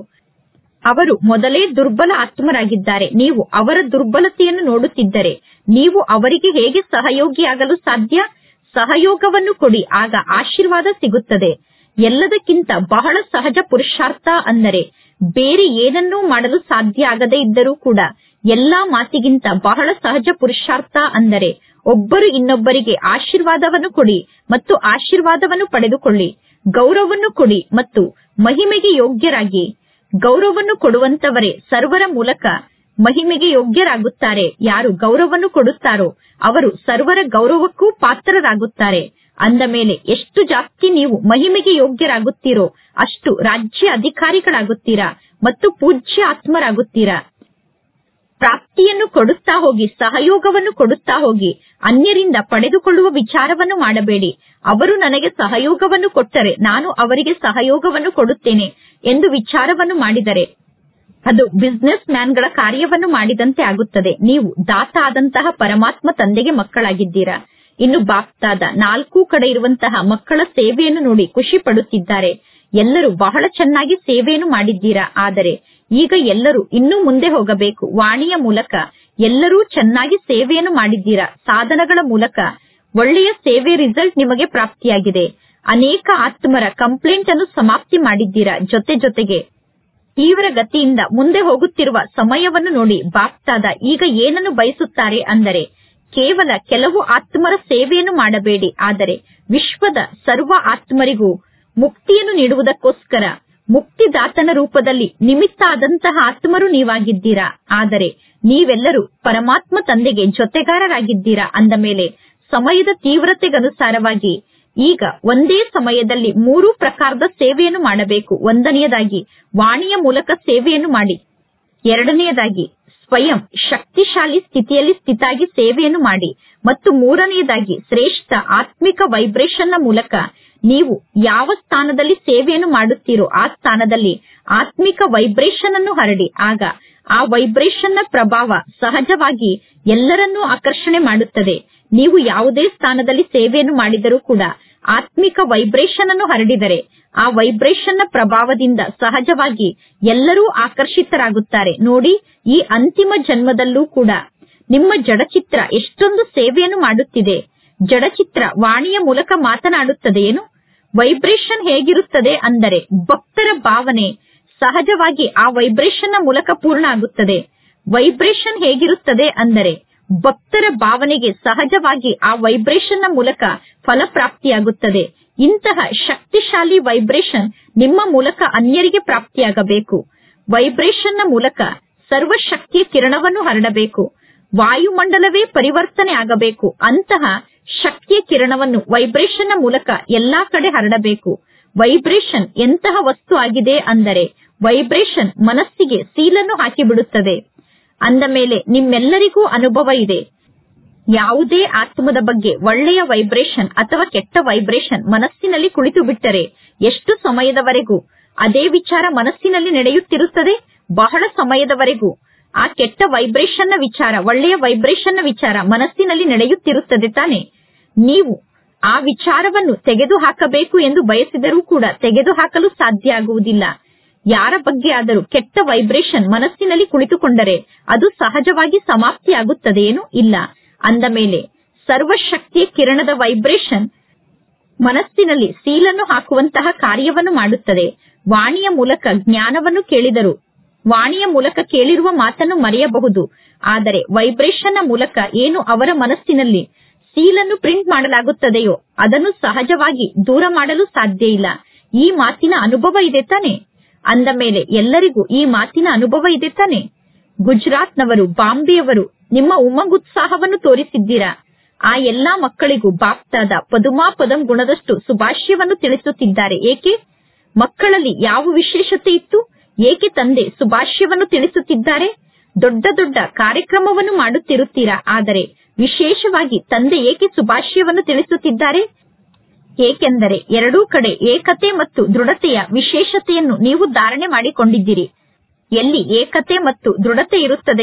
ಅವರು ಮೊದಲೇ ದುರ್ಬಲ ಆತ್ಮರಾಗಿದ್ದಾರೆ ನೀವು ಅವರ ದುರ್ಬಲತೆಯನ್ನು ನೋಡುತ್ತಿದ್ದರೆ ನೀವು ಅವರಿಗೆ ಹೇಗೆ ಸಹಯೋಗಿಯಾಗಲು ಸಾಧ್ಯ ಸಹಯೋಗವನ್ನು ಕೊಡಿ ಆಗ ಆಶೀರ್ವಾದ ಸಿಗುತ್ತದೆ ಎಲ್ಲದಕ್ಕಿಂತ ಬಹಳ ಸಹಜ ಪುರುಷಾರ್ಥ ಅಂದರೆ ಬೇರೆ ಏನನ್ನೂ ಮಾಡಲು ಸಾಧ್ಯ ಆಗದೇ ಇದ್ದರೂ ಕೂಡ ಎಲ್ಲಾ ಮಾತಿಗಿಂತ ಬಹಳ ಸಹಜ ಪುರುಷಾರ್ಥ ಅಂದರೆ ಒಬ್ಬರು ಇನ್ನೊಬ್ಬರಿಗೆ ಆಶೀರ್ವಾದವನ್ನು ಕೊಡಿ ಮತ್ತು ಆಶೀರ್ವಾದವನ್ನು ಪಡೆದುಕೊಳ್ಳಿ ಗೌರವವನ್ನು ಕೊಡಿ ಮತ್ತು ಮಹಿಮೆಗೆ ಯೋಗ್ಯರಾಗಿ ಗೌರವವನ್ನು ಕೊಡುವಂತವರೇ ಸರ್ವರ ಮೂಲಕ ಮಹಿಮೆಗೆ ಯೋಗ್ಯರಾಗುತ್ತಾರೆ ಯಾರು ಗೌರವವನ್ನು ಕೊಡುತ್ತಾರೋ ಅವರು ಸರ್ವರ ಗೌರವಕ್ಕೂ ಪಾತ್ರರಾಗುತ್ತಾರೆ ಅಂದ ಮೇಲೆ ಎಷ್ಟು ಜಾಸ್ತಿ ನೀವು ಮಹಿಮೆಗೆ ಯೋಗ್ಯರಾಗುತ್ತೀರೋ ಅಷ್ಟು ರಾಜ್ಯ ಅಧಿಕಾರಿಗಳಾಗುತ್ತೀರಾ ಮತ್ತು ಪೂಜ್ಯ ಆತ್ಮರಾಗುತ್ತೀರಾ ಪ್ರಾಪ್ತಿಯನ್ನು ಕೊಡುತ್ತಾ ಹೋಗಿ ಸಹಯೋಗವನ್ನು ಕೊಡುತ್ತಾ ಹೋಗಿ ಅನ್ಯರಿಂದ ಪಡೆದುಕೊಳ್ಳುವ ವಿಚಾರವನ್ನು ಮಾಡಬೇಡಿ ಅವರು ನನಗೆ ಸಹಯೋಗವನ್ನು ಕೊಟ್ಟರೆ ನಾನು ಅವರಿಗೆ ಸಹಯೋಗವನ್ನು ಕೊಡುತ್ತೇನೆ ಎಂದು ವಿಚಾರವನ್ನು ಮಾಡಿದರೆ ಅದು ಬಿಸಿನೆಸ್ ಮ್ಯಾನ್ಗಳ ಕಾರ್ಯವನ್ನು ಮಾಡಿದಂತೆ ಆಗುತ್ತದೆ ನೀವು ದಾತ ಆದಂತಹ ಪರಮಾತ್ಮ ತಂದೆಗೆ ಮಕ್ಕಳಾಗಿದ್ದೀರಾ ಇನ್ನು ಬಾಪ್ತಾದ ನಾಲ್ಕು ಕಡೆ ಇರುವಂತಹ ಮಕ್ಕಳ ಸೇವೆಯನ್ನು ನೋಡಿ ಖುಷಿ ಪಡುತ್ತಿದ್ದಾರೆ ಎಲ್ಲರೂ ಬಹಳ ಚೆನ್ನಾಗಿ ಸೇವೆಯನ್ನು ಮಾಡಿದ್ದೀರಾ ಆದರೆ ಈಗ ಎಲ್ಲರೂ ಇನ್ನೂ ಮುಂದೆ ಹೋಗಬೇಕು ವಾಣಿಯ ಮೂಲಕ ಎಲ್ಲರೂ ಚೆನ್ನಾಗಿ ಸೇವೆಯನ್ನು ಮಾಡಿದ್ದೀರಾ ಸಾಧನಗಳ ಮೂಲಕ ಒಳ್ಳೆಯ ಸೇವೆ ರಿಸಲ್ಟ್ ನಿಮಗೆ ಪ್ರಾಪ್ತಿಯಾಗಿದೆ ಅನೇಕ ಆತ್ಮರ ಕಂಪ್ಲೇಂಟ್ ಅನ್ನು ಸಮಾಪ್ತಿ ಮಾಡಿದ್ದೀರಾ ಜೊತೆ ಜೊತೆಗೆ ತೀವ್ರ ಗತಿಯಿಂದ ಮುಂದೆ ಹೋಗುತ್ತಿರುವ ಸಮಯವನ್ನು ನೋಡಿ ಬಾಪ್ತಾದ ಈಗ ಏನನ್ನು ಬಯಸುತ್ತಾರೆ ಅಂದರೆ ಕೇವಲ ಕೆಲವು ಆತ್ಮರ ಸೇವೆಯನ್ನು ಮಾಡಬೇಡಿ ಆದರೆ ವಿಶ್ವದ ಸರ್ವ ಆತ್ಮರಿಗೂ ಮುಕ್ತಿಯನ್ನು ನೀಡುವುದಕ್ಕೋಸ್ಕರ ಮುಕ್ತಿದಾತನ ರೂಪದಲ್ಲಿ ನಿಮಿತ್ತ ಆದಂತಹ ಆತ್ಮರು ನೀವಾಗಿದ್ದೀರಾ ಆದರೆ ನೀವೆಲ್ಲರೂ ಪರಮಾತ್ಮ ತಂದೆಗೆ ಜೊತೆಗಾರರಾಗಿದ್ದೀರಾ ಅಂದ ಮೇಲೆ ಸಮಯದ ತೀವ್ರತೆಗನುಸಾರವಾಗಿ ಈಗ ಒಂದೇ ಸಮಯದಲ್ಲಿ ಮೂರು ಪ್ರಕಾರದ ಸೇವೆಯನ್ನು ಮಾಡಬೇಕು ಒಂದನೆಯದಾಗಿ ವಾಣಿಯ ಮೂಲಕ ಸೇವೆಯನ್ನು ಮಾಡಿ ಎರಡನೆಯದಾಗಿ ಸ್ವಯಂ ಶಕ್ತಿಶಾಲಿ ಸ್ಥಿತಿಯಲ್ಲಿ ಸ್ಥಿತಾಗಿ ಸೇವೆಯನ್ನು ಮಾಡಿ ಮತ್ತು ಮೂರನೆಯದಾಗಿ ಶ್ರೇಷ್ಠ ಆತ್ಮಿಕ ವೈಬ್ರೇಷನ್ನ ಮೂಲಕ ನೀವು ಯಾವ ಸ್ಥಾನದಲ್ಲಿ ಸೇವೆಯನ್ನು ಮಾಡುತ್ತೀರೋ ಆ ಸ್ಥಾನದಲ್ಲಿ ಆತ್ಮಿಕ ವೈಬ್ರೇಷನ್ ಅನ್ನು ಹರಡಿ ಆಗ ಆ ವೈಬ್ರೇಷನ್ ನ ಪ್ರಭಾವ ಸಹಜವಾಗಿ ಎಲ್ಲರನ್ನೂ ಆಕರ್ಷಣೆ ಮಾಡುತ್ತದೆ ನೀವು ಯಾವುದೇ ಸ್ಥಾನದಲ್ಲಿ ಸೇವೆಯನ್ನು ಮಾಡಿದರೂ ಕೂಡ ಆತ್ಮಿಕ ವೈಬ್ರೇಷನ್ ಅನ್ನು ಹರಡಿದರೆ ಆ ವೈಬ್ರೇಷನ್ ನ ಪ್ರಭಾವದಿಂದ ಸಹಜವಾಗಿ ಎಲ್ಲರೂ ಆಕರ್ಷಿತರಾಗುತ್ತಾರೆ ನೋಡಿ ಈ ಅಂತಿಮ ಜನ್ಮದಲ್ಲೂ ಕೂಡ ನಿಮ್ಮ ಜಡಚಿತ್ರ ಎಷ್ಟೊಂದು ಸೇವೆಯನ್ನು ಮಾಡುತ್ತಿದೆ ಜಡಚಿತ್ರ ವಾಣಿಯ ಮೂಲಕ ಮಾತನಾಡುತ್ತದೆಯೇನು ವೈಬ್ರೇಷನ್ ಹೇಗಿರುತ್ತದೆ ಅಂದರೆ ಭಕ್ತರ ಭಾವನೆ ಸಹಜವಾಗಿ ಆ ವೈಬ್ರೇಷನ್ ನ ಮೂಲಕ ಪೂರ್ಣ ಆಗುತ್ತದೆ ವೈಬ್ರೇಷನ್ ಹೇಗಿರುತ್ತದೆ ಅಂದರೆ ಭಕ್ತರ ಭಾವನೆಗೆ ಸಹಜವಾಗಿ ಆ ವೈಬ್ರೇಷನ್ ನ ಮೂಲಕ ಫಲಪ್ರಾಪ್ತಿಯಾಗುತ್ತದೆ ಇಂತಹ ಶಕ್ತಿಶಾಲಿ ವೈಬ್ರೇಷನ್ ನಿಮ್ಮ ಮೂಲಕ ಅನ್ಯರಿಗೆ ಪ್ರಾಪ್ತಿಯಾಗಬೇಕು ವೈಬ್ರೇಷನ್ ನ ಮೂಲಕ ಸರ್ವಶಕ್ತಿಯ ಕಿರಣವನ್ನು ಹರಡಬೇಕು ವಾಯುಮಂಡಲವೇ ಪರಿವರ್ತನೆ ಆಗಬೇಕು ಅಂತಹ ಶಕ್ತಿಯ ಕಿರಣವನ್ನು ವೈಬ್ರೇಷನ್ ನ ಮೂಲಕ ಎಲ್ಲಾ ಕಡೆ ಹರಡಬೇಕು ವೈಬ್ರೇಷನ್ ಎಂತಹ ವಸ್ತು ಆಗಿದೆ ಅಂದರೆ ವೈಬ್ರೇಷನ್ ಮನಸ್ಸಿಗೆ ಸೀಲನ್ನು ಹಾಕಿಬಿಡುತ್ತದೆ ಅಂದ ಮೇಲೆ ನಿಮ್ಮೆಲ್ಲರಿಗೂ ಅನುಭವ ಇದೆ ಯಾವುದೇ ಆತ್ಮದ ಬಗ್ಗೆ ಒಳ್ಳೆಯ ವೈಬ್ರೇಷನ್ ಅಥವಾ ಕೆಟ್ಟ ವೈಬ್ರೇಷನ್ ಮನಸ್ಸಿನಲ್ಲಿ ಕುಳಿತು ಬಿಟ್ಟರೆ ಎಷ್ಟು ಸಮಯದವರೆಗೂ ಅದೇ ವಿಚಾರ ಮನಸ್ಸಿನಲ್ಲಿ ನಡೆಯುತ್ತಿರುತ್ತದೆ ಬಹಳ ಸಮಯದವರೆಗೂ ಆ ಕೆಟ್ಟ ವೈಬ್ರೇಷನ್ ನ ವಿಚಾರ ಒಳ್ಳೆಯ ವೈಬ್ರೇಷನ್ ನ ವಿಚಾರ ಮನಸ್ಸಿನಲ್ಲಿ ನಡೆಯುತ್ತಿರುತ್ತದೆ ತಾನೆ ನೀವು ಆ ವಿಚಾರವನ್ನು ತೆಗೆದು ಹಾಕಬೇಕು ಎಂದು ಬಯಸಿದರೂ ಕೂಡ ತೆಗೆದು ಹಾಕಲು ಸಾಧ್ಯ ಆಗುವುದಿಲ್ಲ ಯಾರ ಬಗ್ಗೆ ಆದರೂ ಕೆಟ್ಟ ವೈಬ್ರೇಷನ್ ಮನಸ್ಸಿನಲ್ಲಿ ಕುಳಿತುಕೊಂಡರೆ ಅದು ಸಹಜವಾಗಿ ಸಮಾಪ್ತಿಯಾಗುತ್ತದೆಯೇನು ಇಲ್ಲ ಅಂದ ಮೇಲೆ ಸರ್ವಶಕ್ತಿಯ ಕಿರಣದ ವೈಬ್ರೇಷನ್ ಮನಸ್ಸಿನಲ್ಲಿ ಸೀಲನ್ನು ಹಾಕುವಂತಹ ಕಾರ್ಯವನ್ನು ಮಾಡುತ್ತದೆ ವಾಣಿಯ ಮೂಲಕ ಜ್ಞಾನವನ್ನು ಕೇಳಿದರು ವಾಣಿಯ ಮೂಲಕ ಕೇಳಿರುವ ಮಾತನ್ನು ಮರೆಯಬಹುದು ಆದರೆ ವೈಬ್ರೇಷನ್ ನ ಮೂಲಕ ಏನು ಅವರ ಮನಸ್ಸಿನಲ್ಲಿ ಸೀಲನ್ನು ಪ್ರಿಂಟ್ ಮಾಡಲಾಗುತ್ತದೆಯೋ ಅದನ್ನು ಸಹಜವಾಗಿ ದೂರ ಮಾಡಲು ಸಾಧ್ಯ ಇಲ್ಲ ಈ ಮಾತಿನ ಅನುಭವ ಇದೆ ತಾನೆ ಅಂದ ಮೇಲೆ ಎಲ್ಲರಿಗೂ ಈ ಮಾತಿನ ಅನುಭವ ಇದೆ ತಾನೆ ಗುಜರಾತ್ನವರು ಬಾಂಬೆಯವರು ನಿಮ್ಮ ಉಮಗುತ್ಸಾಹವನ್ನು ತೋರಿಸಿದ್ದೀರಾ ಆ ಎಲ್ಲಾ ಮಕ್ಕಳಿಗೂ ಬಾಪ್ತಾದ ಪದುಮಾ ಪದಂ ಗುಣದಷ್ಟು ಸುಭಾಷ್ಯವನ್ನು ತಿಳಿಸುತ್ತಿದ್ದಾರೆ ಏಕೆ ಮಕ್ಕಳಲ್ಲಿ ಯಾವ ವಿಶೇಷತೆ ಇತ್ತು ಏಕೆ ತಂದೆ ಸುಭಾಷ್ಯವನ್ನು ತಿಳಿಸುತ್ತಿದ್ದಾರೆ ದೊಡ್ಡ ದೊಡ್ಡ ಕಾರ್ಯಕ್ರಮವನ್ನು ಮಾಡುತ್ತಿರುತ್ತೀರಾ ಆದರೆ ವಿಶೇಷವಾಗಿ ತಂದೆ ಏಕೆ ಸುಭಾಷ್ಯವನ್ನು ತಿಳಿಸುತ್ತಿದ್ದಾರೆ ಏಕೆಂದರೆ ಎರಡೂ ಕಡೆ ಏಕತೆ ಮತ್ತು ದೃಢತೆಯ ವಿಶೇಷತೆಯನ್ನು ನೀವು ಧಾರಣೆ ಮಾಡಿಕೊಂಡಿದ್ದೀರಿ ಎಲ್ಲಿ ಏಕತೆ ಮತ್ತು ದೃಢತೆ ಇರುತ್ತದೆಯೋ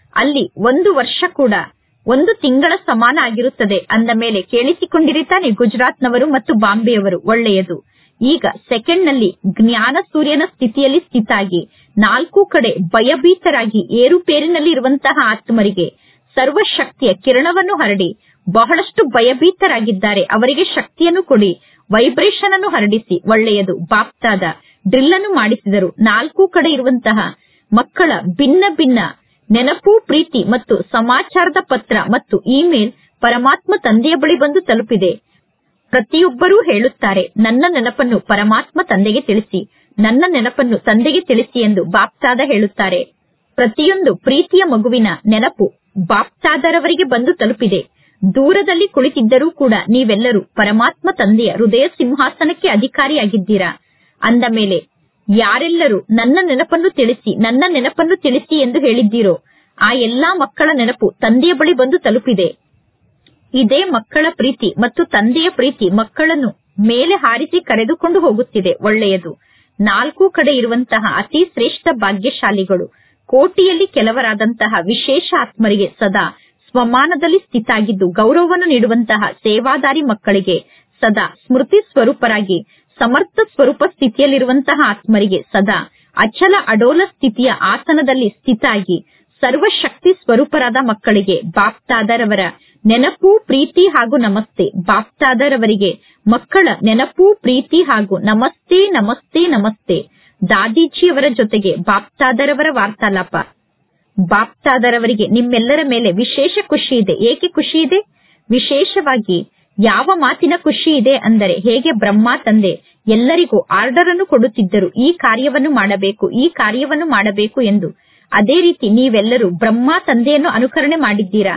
ಅಲ್ಲಿ ಒಂದು ವರ್ಷ ಕೂಡ ಒಂದು ತಿಂಗಳ ಸಮಾನ ಆಗಿರುತ್ತದೆ ಅಂದ ಮೇಲೆ ಕೇಳಿಸಿಕೊಂಡಿರಿ ತಾನೆ ಗುಜರಾತ್ನವರು ಮತ್ತು ಬಾಂಬೆಯವರು ಒಳ್ಳೆಯದು ಈಗ ಸೆಕೆಂಡ್ ನಲ್ಲಿ ಜ್ಞಾನ ಸೂರ್ಯನ ಸ್ಥಿತಿಯಲ್ಲಿ ಸ್ಥಿತಾಗಿ ನಾಲ್ಕು ಕಡೆ ಭಯಭೀತರಾಗಿ ಏರುಪೇರಿನಲ್ಲಿ ಇರುವಂತಹ ಆತ್ಮರಿಗೆ ಸರ್ವಶಕ್ತಿಯ ಕಿರಣವನ್ನು ಹರಡಿ ಬಹಳಷ್ಟು ಭಯಭೀತರಾಗಿದ್ದಾರೆ ಅವರಿಗೆ ಶಕ್ತಿಯನ್ನು ಕೊಡಿ ವೈಬ್ರೇಷನ್ ಅನ್ನು ಹರಡಿಸಿ ಒಳ್ಳೆಯದು ಬಾಪ್ತಾದ ಡ್ರಿಲ್ ಅನ್ನು ಮಾಡಿಸಿದರು ನಾಲ್ಕು ಕಡೆ ಇರುವಂತಹ ಮಕ್ಕಳ ಭಿನ್ನ ಭಿನ್ನ ನೆನಪು ಪ್ರೀತಿ ಮತ್ತು ಸಮಾಚಾರದ ಪತ್ರ ಮತ್ತು ಇಮೇಲ್ ಪರಮಾತ್ಮ ತಂದೆಯ ಬಳಿ ಬಂದು ತಲುಪಿದೆ ಪ್ರತಿಯೊಬ್ಬರೂ ಹೇಳುತ್ತಾರೆ ನನ್ನ ನೆನಪನ್ನು ಪರಮಾತ್ಮ ತಂದೆಗೆ ತಿಳಿಸಿ ನನ್ನ ನೆನಪನ್ನು ತಂದೆಗೆ ತಿಳಿಸಿ ಎಂದು ಬಾಪ್ತಾದ ಹೇಳುತ್ತಾರೆ ಪ್ರತಿಯೊಂದು ಪ್ರೀತಿಯ ಮಗುವಿನ ನೆನಪು ಬಾಪ್ತಾದರವರಿಗೆ ಬಂದು ತಲುಪಿದೆ ದೂರದಲ್ಲಿ ಕುಳಿತಿದ್ದರೂ ಕೂಡ ನೀವೆಲ್ಲರೂ ಪರಮಾತ್ಮ ತಂದೆಯ ಹೃದಯ ಸಿಂಹಾಸನಕ್ಕೆ ಅಧಿಕಾರಿಯಾಗಿದ್ದೀರಾ ಅಂದ ಮೇಲೆ ಯಾರೆಲ್ಲರೂ ನನ್ನ ನೆನಪನ್ನು ತಿಳಿಸಿ ನನ್ನ ನೆನಪನ್ನು ತಿಳಿಸಿ ಎಂದು ಹೇಳಿದ್ದೀರೋ ಆ ಎಲ್ಲಾ ಮಕ್ಕಳ ನೆನಪು ತಂದೆಯ ಬಳಿ ಬಂದು ತಲುಪಿದೆ ಇದೇ ಮಕ್ಕಳ ಪ್ರೀತಿ ಮತ್ತು ತಂದೆಯ ಪ್ರೀತಿ ಮಕ್ಕಳನ್ನು ಮೇಲೆ ಹಾರಿಸಿ ಕರೆದುಕೊಂಡು ಹೋಗುತ್ತಿದೆ ಒಳ್ಳೆಯದು ನಾಲ್ಕು ಕಡೆ ಇರುವಂತಹ ಅತಿ ಶ್ರೇಷ್ಠ ಭಾಗ್ಯಶಾಲಿಗಳು ಕೋಟಿಯಲ್ಲಿ ಕೆಲವರಾದಂತಹ ವಿಶೇಷ ಆತ್ಮರಿಗೆ ಸದಾ ಸ್ವಮಾನದಲ್ಲಿ ಸ್ಥಿತಾಗಿದ್ದು ಗೌರವವನ್ನು ನೀಡುವಂತಹ ಸೇವಾದಾರಿ ಮಕ್ಕಳಿಗೆ ಸದಾ ಸ್ಮೃತಿ ಸ್ವರೂಪರಾಗಿ ಸಮರ್ಥ ಸ್ವರೂಪ ಸ್ಥಿತಿಯಲ್ಲಿರುವಂತಹ ಆತ್ಮರಿಗೆ ಸದಾ ಅಚಲ ಅಡೋಲ ಸ್ಥಿತಿಯ ಆಸನದಲ್ಲಿ ಸ್ಥಿತಾಗಿ ಸರ್ವಶಕ್ತಿ ಸ್ವರೂಪರಾದ ಮಕ್ಕಳಿಗೆ ಬಾಪ್ತಾದರವರ ನೆನಪು ಪ್ರೀತಿ ಹಾಗೂ ನಮಸ್ತೆ ಬಾಪ್ತಾದರವರಿಗೆ ಮಕ್ಕಳ ನೆನಪು ಪ್ರೀತಿ ಹಾಗೂ ನಮಸ್ತೆ ನಮಸ್ತೆ ನಮಸ್ತೆ ದಾದೀಜಿಯವರ ಜೊತೆಗೆ ಬಾಪ್ತಾದರವರ ವಾರ್ತಾಲಾಪ ಬಾಪ್ತಾದರವರಿಗೆ ನಿಮ್ಮೆಲ್ಲರ ಮೇಲೆ ವಿಶೇಷ ಖುಷಿ ಇದೆ ಏಕೆ ಖುಷಿ ಇದೆ ವಿಶೇಷವಾಗಿ ಯಾವ ಮಾತಿನ ಖುಷಿ ಇದೆ ಅಂದರೆ ಹೇಗೆ ಬ್ರಹ್ಮ ತಂದೆ ಎಲ್ಲರಿಗೂ ಆರ್ಡರ್ ಅನ್ನು ಕೊಡುತ್ತಿದ್ದರು ಈ ಕಾರ್ಯವನ್ನು ಮಾಡಬೇಕು ಈ ಕಾರ್ಯವನ್ನು ಮಾಡಬೇಕು ಎಂದು ಅದೇ ರೀತಿ ನೀವೆಲ್ಲರೂ ಬ್ರಹ್ಮ ತಂದೆಯನ್ನು ಅನುಕರಣೆ ಮಾಡಿದ್ದೀರಾ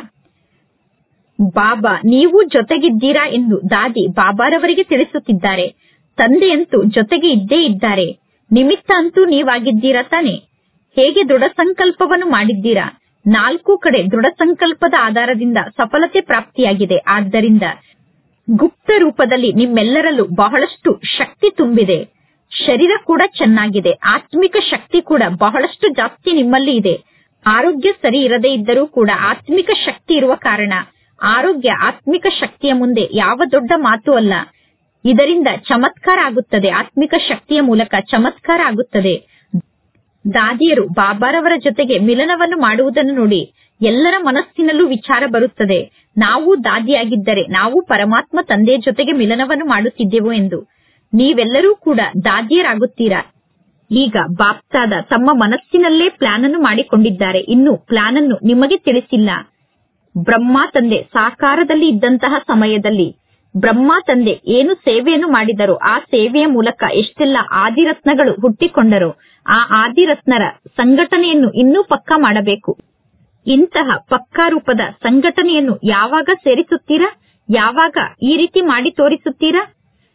ಬಾಬಾ ನೀವು ಜೊತೆಗಿದ್ದೀರಾ ಎಂದು ದಾದಿ ಬಾಬಾರವರಿಗೆ ತಿಳಿಸುತ್ತಿದ್ದಾರೆ ತಂದೆಯಂತೂ ಜೊತೆಗೆ ಇದ್ದೇ ಇದ್ದಾರೆ ನಿಮಿತ್ತ ಅಂತೂ ನೀವಾಗಿದ್ದೀರಾ ತಾನೆ ಹೇಗೆ ದೃಢ ಸಂಕಲ್ಪವನ್ನು ಮಾಡಿದ್ದೀರಾ ನಾಲ್ಕು ಕಡೆ ದೃಢ ಸಂಕಲ್ಪದ ಆಧಾರದಿಂದ ಸಫಲತೆ ಪ್ರಾಪ್ತಿಯಾಗಿದೆ ಆದ್ದರಿಂದ ಗುಪ್ತ ರೂಪದಲ್ಲಿ ನಿಮ್ಮೆಲ್ಲರಲ್ಲೂ ಬಹಳಷ್ಟು ಶಕ್ತಿ ತುಂಬಿದೆ ಶರೀರ ಕೂಡ ಚೆನ್ನಾಗಿದೆ ಆತ್ಮಿಕ ಶಕ್ತಿ ಕೂಡ ಬಹಳಷ್ಟು ಜಾಸ್ತಿ ನಿಮ್ಮಲ್ಲಿ ಇದೆ ಆರೋಗ್ಯ ಸರಿ ಇರದೇ ಇದ್ದರೂ ಕೂಡ ಆತ್ಮಿಕ ಶಕ್ತಿ ಇರುವ ಕಾರಣ ಆರೋಗ್ಯ ಆತ್ಮಿಕ ಶಕ್ತಿಯ ಮುಂದೆ ಯಾವ ದೊಡ್ಡ ಮಾತು ಅಲ್ಲ ಇದರಿಂದ ಚಮತ್ಕಾರ ಆಗುತ್ತದೆ ಆತ್ಮಿಕ ಶಕ್ತಿಯ ಮೂಲಕ ಚಮತ್ಕಾರ ಆಗುತ್ತದೆ ದಾದಿಯರು ಬಾಬಾರವರ ಜೊತೆಗೆ ಮಿಲನವನ್ನು ಮಾಡುವುದನ್ನು ನೋಡಿ ಎಲ್ಲರ ಮನಸ್ಸಿನಲ್ಲೂ ವಿಚಾರ ಬರುತ್ತದೆ ನಾವು ದಾದಿಯಾಗಿದ್ದರೆ ನಾವು ಪರಮಾತ್ಮ ತಂದೆಯ ಜೊತೆಗೆ ಮಿಲನವನ್ನು ಮಾಡುತ್ತಿದ್ದೆವು ಎಂದು ನೀವೆಲ್ಲರೂ ಕೂಡ ದಾದಿಯರಾಗುತ್ತೀರಾ ಈಗ ಬಾಪ್ತಾದ ತಮ್ಮ ಮನಸ್ಸಿನಲ್ಲೇ ಪ್ಲಾನ್ ಅನ್ನು ಮಾಡಿಕೊಂಡಿದ್ದಾರೆ ಇನ್ನು ಪ್ಲಾನ್ ಅನ್ನು ನಿಮಗೆ ತಿಳಿಸಿಲ್ಲ ಬ್ರಹ್ಮ ತಂದೆ ಸಾಕಾರದಲ್ಲಿ ಇದ್ದಂತಹ ಸಮಯದಲ್ಲಿ ಬ್ರಹ್ಮ ತಂದೆ ಏನು ಸೇವೆಯನ್ನು ಮಾಡಿದರೋ ಆ ಸೇವೆಯ ಮೂಲಕ ಎಷ್ಟೆಲ್ಲ ಆದಿರತ್ನಗಳು ಹುಟ್ಟಿಕೊಂಡರೋ ಆ ಆದಿರತ್ನರ ಸಂಘಟನೆಯನ್ನು ಇನ್ನೂ ಪಕ್ಕಾ ಮಾಡಬೇಕು ಇಂತಹ ಪಕ್ಕಾ ರೂಪದ ಸಂಘಟನೆಯನ್ನು ಯಾವಾಗ ಸೇರಿಸುತ್ತೀರಾ ಯಾವಾಗ ಈ ರೀತಿ ಮಾಡಿ ತೋರಿಸುತ್ತೀರಾ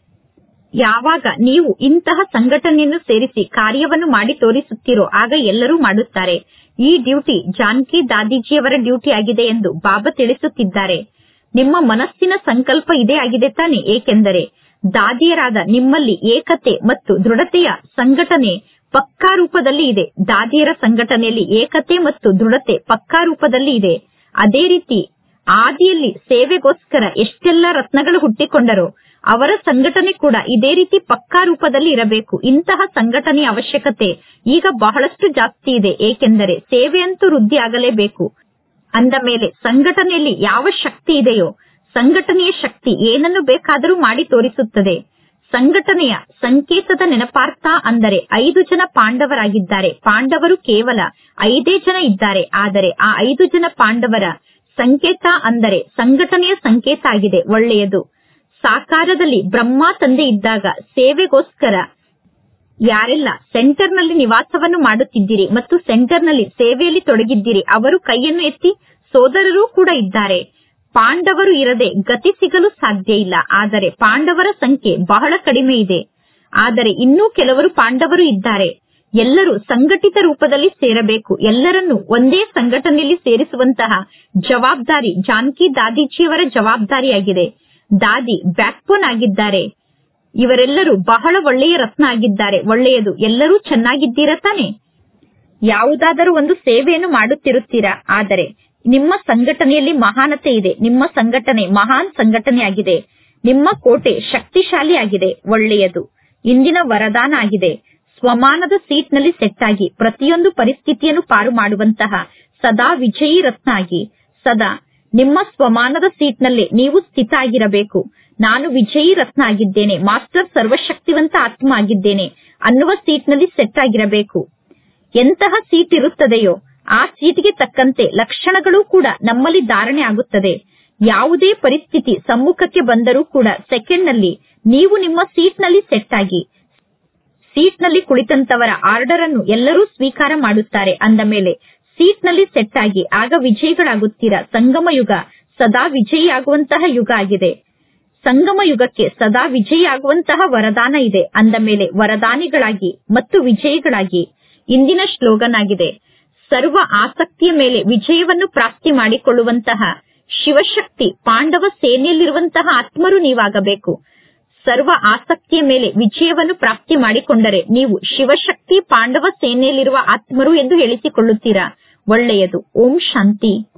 ಯಾವಾಗ ನೀವು ಇಂತಹ ಸಂಘಟನೆಯನ್ನು ಸೇರಿಸಿ ಕಾರ್ಯವನ್ನು ಮಾಡಿ ತೋರಿಸುತ್ತೀರೋ ಆಗ ಎಲ್ಲರೂ ಮಾಡುತ್ತಾರೆ ಈ ಡ್ಯೂಟಿ ಜಾನ್ಕಿ ದಾದಿಜಿಯವರ ಡ್ಯೂಟಿ ಆಗಿದೆ ಎಂದು ಬಾಬಾ ತಿಳಿಸುತ್ತಿದ್ದಾರೆ ನಿಮ್ಮ ಮನಸ್ಸಿನ ಸಂಕಲ್ಪ ಇದೇ ಆಗಿದೆ ತಾನೆ ಏಕೆಂದರೆ ದಾದಿಯರಾದ ನಿಮ್ಮಲ್ಲಿ ಏಕತೆ ಮತ್ತು ದೃಢತೆಯ ಸಂಘಟನೆ ಪಕ್ಕಾ ರೂಪದಲ್ಲಿ ಇದೆ ದಾದಿಯರ ಸಂಘಟನೆಯಲ್ಲಿ ಏಕತೆ ಮತ್ತು ದೃಢತೆ ಪಕ್ಕಾ ರೂಪದಲ್ಲಿ ಇದೆ ಅದೇ ರೀತಿ ಆದಿಯಲ್ಲಿ ಸೇವೆಗೋಸ್ಕರ ಎಷ್ಟೆಲ್ಲ ರತ್ನಗಳು ಹುಟ್ಟಿಕೊಂಡರೋ ಅವರ ಸಂಘಟನೆ ಕೂಡ ಇದೇ ರೀತಿ ಪಕ್ಕಾ ರೂಪದಲ್ಲಿ ಇರಬೇಕು ಇಂತಹ ಸಂಘಟನೆಯ ಅವಶ್ಯಕತೆ ಈಗ ಬಹಳಷ್ಟು ಜಾಸ್ತಿ ಇದೆ ಏಕೆಂದರೆ ಸೇವೆಯಂತೂ ವೃದ್ಧಿ ಆಗಲೇಬೇಕು ಅಂದ ಮೇಲೆ ಸಂಘಟನೆಯಲ್ಲಿ ಯಾವ ಶಕ್ತಿ ಇದೆಯೋ ಸಂಘಟನೆಯ ಶಕ್ತಿ ಏನನ್ನು ಬೇಕಾದರೂ ಮಾಡಿ ತೋರಿಸುತ್ತದೆ ಸಂಘಟನೆಯ ಸಂಕೇತದ ನೆನಪಾರ್ಥ ಅಂದರೆ ಐದು ಜನ ಪಾಂಡವರಾಗಿದ್ದಾರೆ ಪಾಂಡವರು ಕೇವಲ ಐದೇ ಜನ ಇದ್ದಾರೆ ಆದರೆ ಆ ಐದು ಜನ ಪಾಂಡವರ ಸಂಕೇತ ಅಂದರೆ ಸಂಘಟನೆಯ ಸಂಕೇತ ಆಗಿದೆ ಒಳ್ಳೆಯದು ಸಾಕಾರದಲ್ಲಿ ಬ್ರಹ್ಮ ತಂದೆ ಇದ್ದಾಗ ಸೇವೆಗೋಸ್ಕರ ಯಾರೆಲ್ಲ ಸೆಂಟರ್ನಲ್ಲಿ ನಿವಾಸವನ್ನು ಮಾಡುತ್ತಿದ್ದೀರಿ ಮತ್ತು ಸೆಂಟರ್ನಲ್ಲಿ ಸೇವೆಯಲ್ಲಿ ತೊಡಗಿದ್ದೀರಿ ಅವರು ಕೈಯನ್ನು ಎತ್ತಿ ಸೋದರರೂ ಕೂಡ ಇದ್ದಾರೆ ಪಾಂಡವರು ಇರದೆ ಗತಿ ಸಿಗಲು ಸಾಧ್ಯ ಇಲ್ಲ ಆದರೆ ಪಾಂಡವರ ಸಂಖ್ಯೆ ಬಹಳ ಕಡಿಮೆ ಇದೆ ಆದರೆ ಇನ್ನೂ ಕೆಲವರು ಪಾಂಡವರು ಇದ್ದಾರೆ ಎಲ್ಲರೂ ಸಂಘಟಿತ ರೂಪದಲ್ಲಿ ಸೇರಬೇಕು ಎಲ್ಲರನ್ನೂ ಒಂದೇ ಸಂಘಟನೆಯಲ್ಲಿ ಸೇರಿಸುವಂತಹ ಜವಾಬ್ದಾರಿ ಜಾನ್ಕಿ ದಾದಿಜಿಯವರ ಜವಾಬ್ದಾರಿಯಾಗಿದೆ ದಾದಿ ಬ್ಯಾಕ್ಬೋನ್ ಆಗಿದ್ದಾರೆ ಇವರೆಲ್ಲರೂ ಬಹಳ ಒಳ್ಳೆಯ ರತ್ನ ಆಗಿದ್ದಾರೆ ಒಳ್ಳೆಯದು ಎಲ್ಲರೂ ಚೆನ್ನಾಗಿದ್ದೀರಾ ತಾನೆ ಯಾವುದಾದರೂ ಒಂದು ಸೇವೆಯನ್ನು ಮಾಡುತ್ತಿರುತ್ತೀರಾ ಆದರೆ ನಿಮ್ಮ ಸಂಘಟನೆಯಲ್ಲಿ ಮಹಾನತೆ ಇದೆ ನಿಮ್ಮ ಸಂಘಟನೆ ಮಹಾನ್ ಸಂಘಟನೆಯಾಗಿದೆ ನಿಮ್ಮ ಕೋಟೆ ಶಕ್ತಿಶಾಲಿಯಾಗಿದೆ ಒಳ್ಳೆಯದು ಇಂದಿನ ವರದಾನ ಆಗಿದೆ ಸ್ವಮಾನದ ಸೀಟ್ನಲ್ಲಿ ಸೆಟ್ ಆಗಿ ಪ್ರತಿಯೊಂದು ಪರಿಸ್ಥಿತಿಯನ್ನು ಪಾರು ಮಾಡುವಂತಹ ಸದಾ ವಿಜಯೀ ರತ್ನ ಆಗಿ ಸದಾ ನಿಮ್ಮ ಸ್ವಮಾನದ ಸೀಟ್ನಲ್ಲೇ ನೀವು ಸ್ಥಿತ ಆಗಿರಬೇಕು ನಾನು ವಿಜಯೀ ರತ್ನ ಆಗಿದ್ದೇನೆ ಮಾಸ್ಟರ್ ಸರ್ವಶಕ್ತಿವಂತ ಆತ್ಮ ಆಗಿದ್ದೇನೆ ಅನ್ನುವ ಸೀಟ್ನಲ್ಲಿ ಸೆಟ್ ಆಗಿರಬೇಕು ಎಂತಹ ಸೀಟ್ ಇರುತ್ತದೆಯೋ ಆ ಸೀಟಿಗೆ ತಕ್ಕಂತೆ ಲಕ್ಷಣಗಳು ಕೂಡ ನಮ್ಮಲ್ಲಿ ಧಾರಣೆ ಆಗುತ್ತದೆ ಯಾವುದೇ ಪರಿಸ್ಥಿತಿ ಸಮ್ಮುಖಕ್ಕೆ ಬಂದರೂ ಕೂಡ ಸೆಕೆಂಡ್ನಲ್ಲಿ ನೀವು ನಿಮ್ಮ ಸೀಟ್ನಲ್ಲಿ ಸೆಟ್ ಆಗಿ ಸೀಟ್ನಲ್ಲಿ ಕುಳಿತಂತವರ ಆರ್ಡರ್ ಅನ್ನು ಎಲ್ಲರೂ ಸ್ವೀಕಾರ ಮಾಡುತ್ತಾರೆ ಅಂದ ಮೇಲೆ ಸೀಟ್ನಲ್ಲಿ ಸೆಟ್ ಆಗಿ ಆಗ ವಿಜಯಿಗಳಾಗುತ್ತೀರಾ ಸಂಗಮ ಯುಗ ಸದಾ ವಿಜಯಿಯಾಗುವಂತಹ ಯುಗ ಆಗಿದೆ ಸಂಗಮ ಯುಗಕ್ಕೆ ಸದಾ ವಿಜಯಿಯಾಗುವಂತಹ ವರದಾನ ಇದೆ ಅಂದ ಮೇಲೆ ವರದಾನಿಗಳಾಗಿ ಮತ್ತು ವಿಜಯಿಗಳಾಗಿ ಇಂದಿನ ಶ್ಲೋಗನ್ ಆಗಿದೆ ಸರ್ವ ಆಸಕ್ತಿಯ ಮೇಲೆ ವಿಜಯವನ್ನು ಪ್ರಾಪ್ತಿ ಮಾಡಿಕೊಳ್ಳುವಂತಹ ಶಿವಶಕ್ತಿ ಪಾಂಡವ ಸೇನೆಯಲ್ಲಿರುವಂತಹ ಆತ್ಮರು ನೀವಾಗಬೇಕು ಸರ್ವ ಆಸಕ್ತಿಯ ಮೇಲೆ ವಿಜಯವನ್ನು ಪ್ರಾಪ್ತಿ ಮಾಡಿಕೊಂಡರೆ ನೀವು ಶಿವಶಕ್ತಿ ಪಾಂಡವ ಸೇನೆಯಲ್ಲಿರುವ ಆತ್ಮರು ಎಂದು ಹೇಳಿಸಿಕೊಳ್ಳುತ್ತೀರಾ ಒಳ್ಳೆಯದು ಓಂ ಶಾಂತಿ